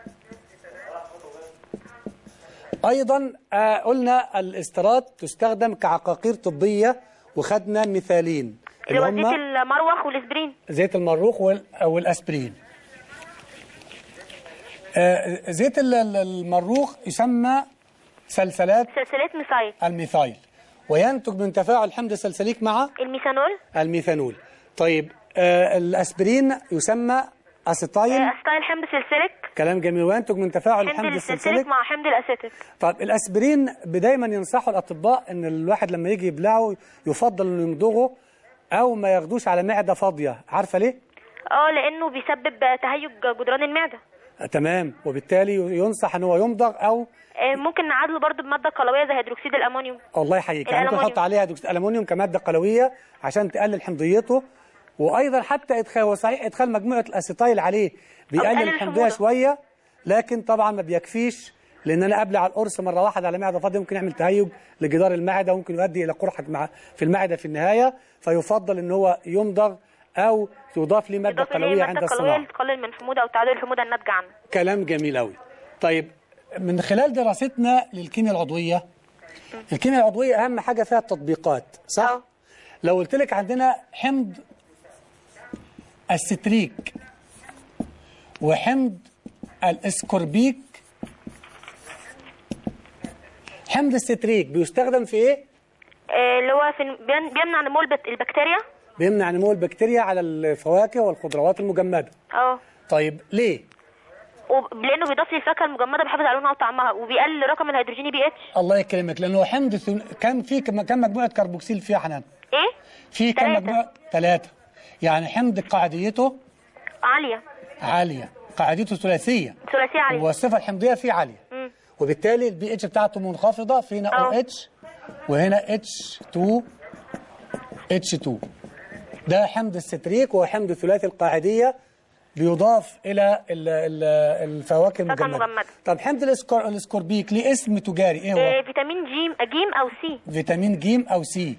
ايضا آه، قلنا الاسترات تستخدم كعقاقير طبيه وخدنا مثالين اللي هو اللي زيت هم المروخ والاسبرين زيت المروخ وال- والاسبرين آه، زيت ال- ال- المروخ يسمى سلسلات سلسلات ميثايل الميثايل وينتج من تفاعل حمض السلسليك مع الميثانول الميثانول طيب آه، الاسبرين يسمى اسيتايل آه، اسيتايل حمض سلسليك كلام جميل وينتج من تفاعل حمض حمض السلسليك السلسليك مع حمض الاسيتيك طب الاسبرين دايما ينصحوا الاطباء ان الواحد لما يجي يبلعه يفضل انه يمضغه او ما ياخدوش على معده فاضيه عارفه ليه اه لانه بيسبب تهيج جدران المعده آه، تمام وبالتالي ينصح ان هو يمضغ او آه، ممكن نعادله برضو بماده قلويه زي هيدروكسيد الامونيوم الله يحييك يعني ممكن الألمونيوم. نحط عليها دوكس الالومنيوم كماده قلويه عشان تقلل حمضيته وايضا حتى ادخال وصحيح ادخال مجموعه الاسيتايل عليه بيقلل بيقلل الحمضيه الحموضة. شويه لكن طبعا ما بيكفيش لان انا ابلع القرص مره واحده على معده فاضيه ممكن يعمل تهيج لجدار المعده وممكن يؤدي الى قرحه مع في المعده في النهايه فيفضل ان هو يمضغ او تضاف ليه ماده اضافه قلويه ليه عند ماده قلويه الصناعه لتقلل من الحموضه او تعادل الحموضه الناتجه عنه كلام جميل قوي طيب من خلال دراستنا للكيمياء العضويه الكيمياء العضويه اهم حاجه فيها التطبيقات صح أه. لو قلت لك عندنا حمض الستريك وحمض الاسكوربيك حمض الستريك بيستخدم في ايه آه، اللي هو في بين- بيمنع نمو البت- البكتيريا بيمنع نمو البكتيريا على الفواكه والخضروات المجمده اه طيب ليه وب- لانه بيضاف للفاكهه المجمده بيحافظ على لونها وطعمها وبيقلل رقم الهيدروجيني بي اتش الله يكرمك لانه حمض ثن... كم في كم كم مجموعه كربوكسيل فيها حنان ايه في كم تلاتة. مجموعه ثلاثه يعني حمض قاعديته عاليه عاليه قاعدته ثلاثيه ثلاثيه عاليه والصفه الحمضيه فيه عاليه مم. وبالتالي البي اتش بتاعته منخفضه في هنا او أه. اتش وهنا اتش 2 اتش 2 ده حمض الستريك وهو حمض ثلاثي القاعديه بيضاف الى ال- ال- الفواكه الفاكهة المجمده المجمدة. طب حمض الاسكور- الاسكوربيك ليه اسم تجاري ايه هو آه، فيتامين جيم جيم او سي فيتامين ج او سي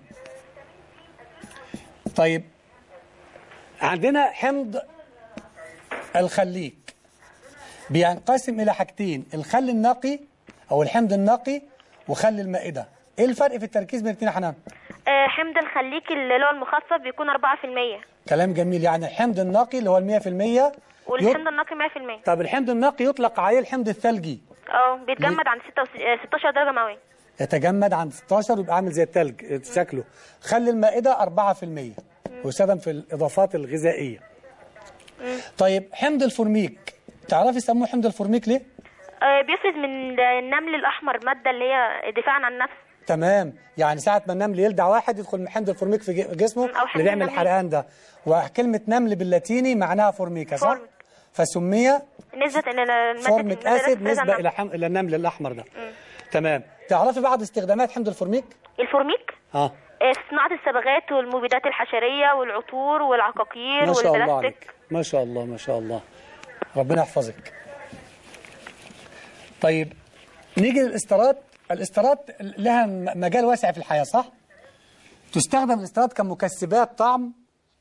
طيب عندنا حمض الخليك بينقسم الى حاجتين الخل النقي او الحمض النقي وخل المائده ايه الفرق في التركيز بين الاثنين يا حنان آه، حمض الخليك اللي هو المخفف بيكون 4% كلام جميل يعني الحمض النقي اللي هو ال 100% والحمض يط... النقي 100% طب الحمض النقي يطلق عليه الحمض الثلجي اه بيتجمد عند 16 درجه مئويه يتجمد عند 16 ويبقى عامل زي التلج شكله خل المائدة 4% ويستخدم في الإضافات الغذائية طيب حمض الفورميك تعرفي يسموه حمض الفورميك ليه؟ آه، بيفرز من النمل الاحمر ماده اللي هي دفاعا عن النفس تمام يعني ساعة ما النمل يلدع واحد يدخل من حمض الفورميك في ج- جسمه أو حمض اللي بيعمل النمل. الحرقان ده وكلمة نمل باللاتيني معناها فورميكا صح؟ فورميك. فسمي نسبه ان الماده فورميك المادة اسيد تفرزها نسبة النمل. إلى حم... إلى النمل الأحمر ده تمام تعرفي بعض استخدامات حمض الفورميك؟ الفورميك اه آه، في صناعه الصبغات والمبيدات الحشريه والعطور والعقاقير ما شاء الله والبلاستيك عليك ما شاء الله ما شاء الله ربنا يحفظك طيب نيجي للاسترات الاسترات لها م- مجال واسع في الحياة صح تستخدم الاسترات كمكسبات طعم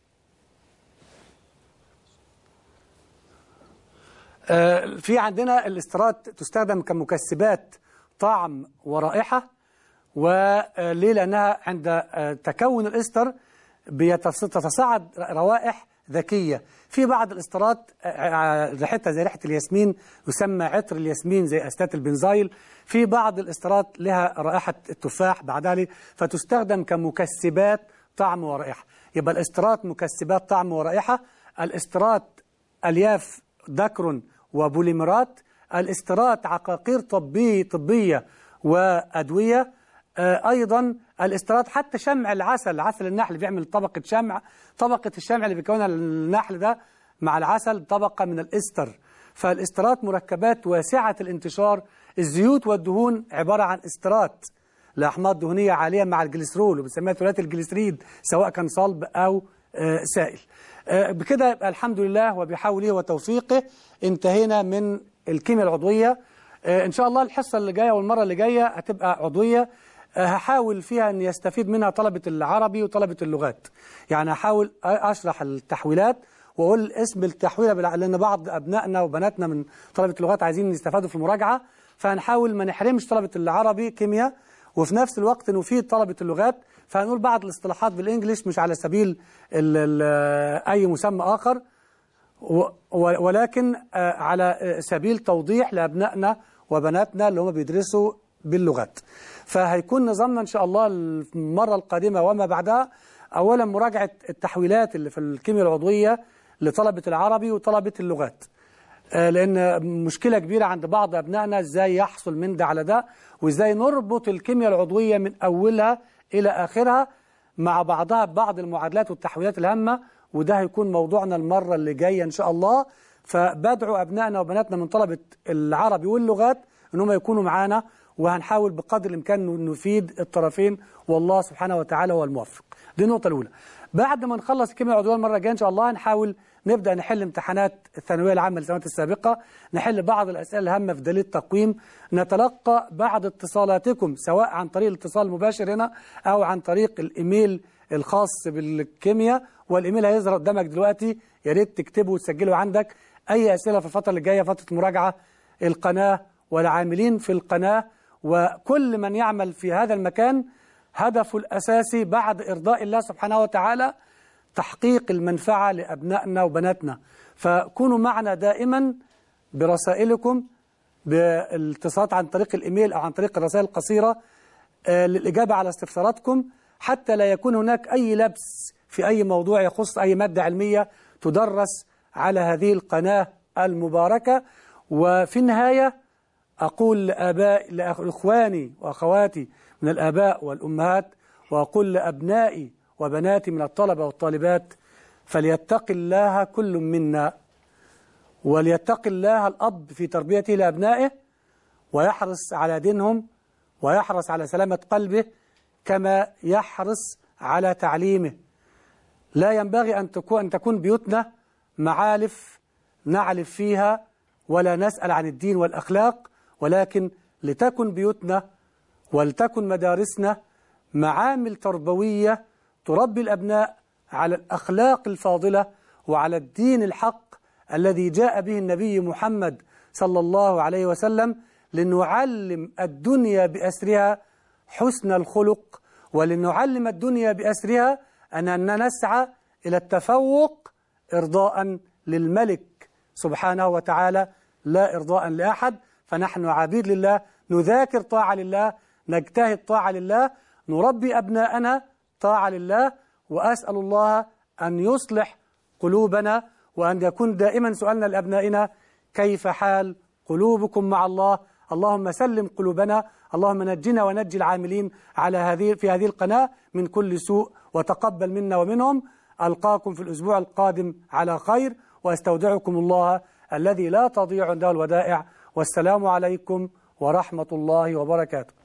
آه، في عندنا الاسترات تستخدم كمكسبات طعم ورائحة وليه لأنها عند آه، تكون الإستر بيتص- تتصاعد روائح ذكية في بعض الاسترات آه، آه، ريحتها زي ريحة الياسمين يسمى عطر الياسمين زي أستات البنزايل في بعض الاسترات لها رائحة التفاح بعدها ليه فتستخدم كمكسبات طعم ورائحة يبقى الاسترات مكسبات طعم ورائحة الاسترات ألياف دكر وبوليمرات الاسترات عقاقير طبي طبية وأدوية آه، أيضا الاسترات حتى شمع العسل عسل النحل بيعمل طبقة شمع طبقة الشمع اللي بيكونها النحل ده مع العسل طبقة من الاستر فالاسترات مركبات واسعة الانتشار الزيوت والدهون عبارة عن استرات لاحماض دهنيه عاليه مع الجليسرول وبنسميها ثلاثي الجليسريد سواء كان صلب او آه، سائل آه، بكده يبقى الحمد لله وبحوله وتوفيقه انتهينا من الكيمياء العضويه آه، ان شاء الله الحصه اللي جايه والمره اللي جايه هتبقى عضويه آه، هحاول فيها ان يستفيد منها طلبه العربي وطلبه اللغات يعني هحاول اشرح التحويلات واقول اسم التحويله بالع- لان بعض ابنائنا وبناتنا من طلبه اللغات عايزين يستفادوا في المراجعه فهنحاول ما نحرمش طلبه العربي كيمياء وفي نفس الوقت نفيد طلبه اللغات فهنقول بعض الاصطلاحات بالانجليش مش على سبيل ال ال اي مسمى اخر و- و- ولكن آه، على آه، سبيل توضيح لأبنائنا وبناتنا اللي هم بيدرسوا باللغات فهيكون نظامنا إن شاء الله المرة القادمة وما بعدها أولا مراجعة التحويلات اللي في الكيمياء العضوية لطلبة العربي وطلبة اللغات آه، لأن مشكلة كبيرة عند بعض أبنائنا إزاي يحصل من ده على ده وإزاي نربط الكيمياء العضوية من أولها إلى آخرها مع بعضها ببعض المعادلات والتحويلات الهامة وده هيكون موضوعنا المرة اللي جاية إن شاء الله فبدعو أبنائنا وبناتنا من طلبة العربي واللغات إن هم يكونوا معانا وهنحاول بقدر الإمكان نفيد الطرفين والله سبحانه وتعالى هو الموفق دي النقطة الأولى بعد ما نخلص الكيمياء العضوية المرة الجاية إن شاء الله هنحاول نبدأ نحل امتحانات الثانوية العامة للسنوات السابقة نحل بعض الأسئلة الهامة في دليل التقويم نتلقى بعض اتصالاتكم سواء عن طريق الاتصال المباشر هنا أو عن طريق الإيميل الخاص بالكيمياء والإيميل هيظهر قدامك دلوقتي يا ريت تكتبه وتسجله عندك أي أسئلة في الفترة اللي جاية فترة مراجعة القناة والعاملين في القناة وكل من يعمل في هذا المكان هدفه الأساسي بعد إرضاء الله سبحانه وتعالى تحقيق المنفعة لأبنائنا وبناتنا فكونوا معنا دائما برسائلكم بالاتصالات عن طريق الإيميل أو عن طريق الرسائل القصيرة آه، للإجابة على استفساراتكم حتى لا يكون هناك أي لبس في أي موضوع يخص أي مادة علمية تدرس على هذه القناة المباركة وفي النهاية أقول لآباء لإخواني وأخواتي من الآباء والأمهات وأقول لأبنائي وبناتي من الطلبة والطالبات فليتق الله كل منا وليتق الله الأب في تربيته لأبنائه ويحرص على دينهم ويحرص على سلامة قلبه كما يحرص على تعليمه لا ينبغي أن تكون, أن تكون بيوتنا معالف نعلف فيها ولا نسأل عن الدين والأخلاق ولكن لتكن بيوتنا ولتكن مدارسنا معامل تربوية تربي الأبناء على الأخلاق الفاضلة وعلى الدين الحق الذي جاء به النبي محمد صلى الله عليه وسلم لنعلم الدنيا بأسرها حسن الخلق ولنعلم الدنيا بأسرها أننا نسعى إلى التفوق إرضاء للملك سبحانه وتعالى لا إرضاء لأحد فنحن عبيد لله نذاكر طاعة لله نجتهد طاعة لله نربي أبناءنا طاعة لله وأسأل الله أن يصلح قلوبنا وأن يكون دائما سؤالنا لأبنائنا كيف حال قلوبكم مع الله اللهم سلم قلوبنا اللهم نجنا ونجي العاملين على هذه في هذه القناة من كل سوء وتقبل منا ومنهم ألقاكم في الأسبوع القادم على خير وأستودعكم الله الذي لا تضيع عنده الودائع والسلام عليكم ورحمة الله وبركاته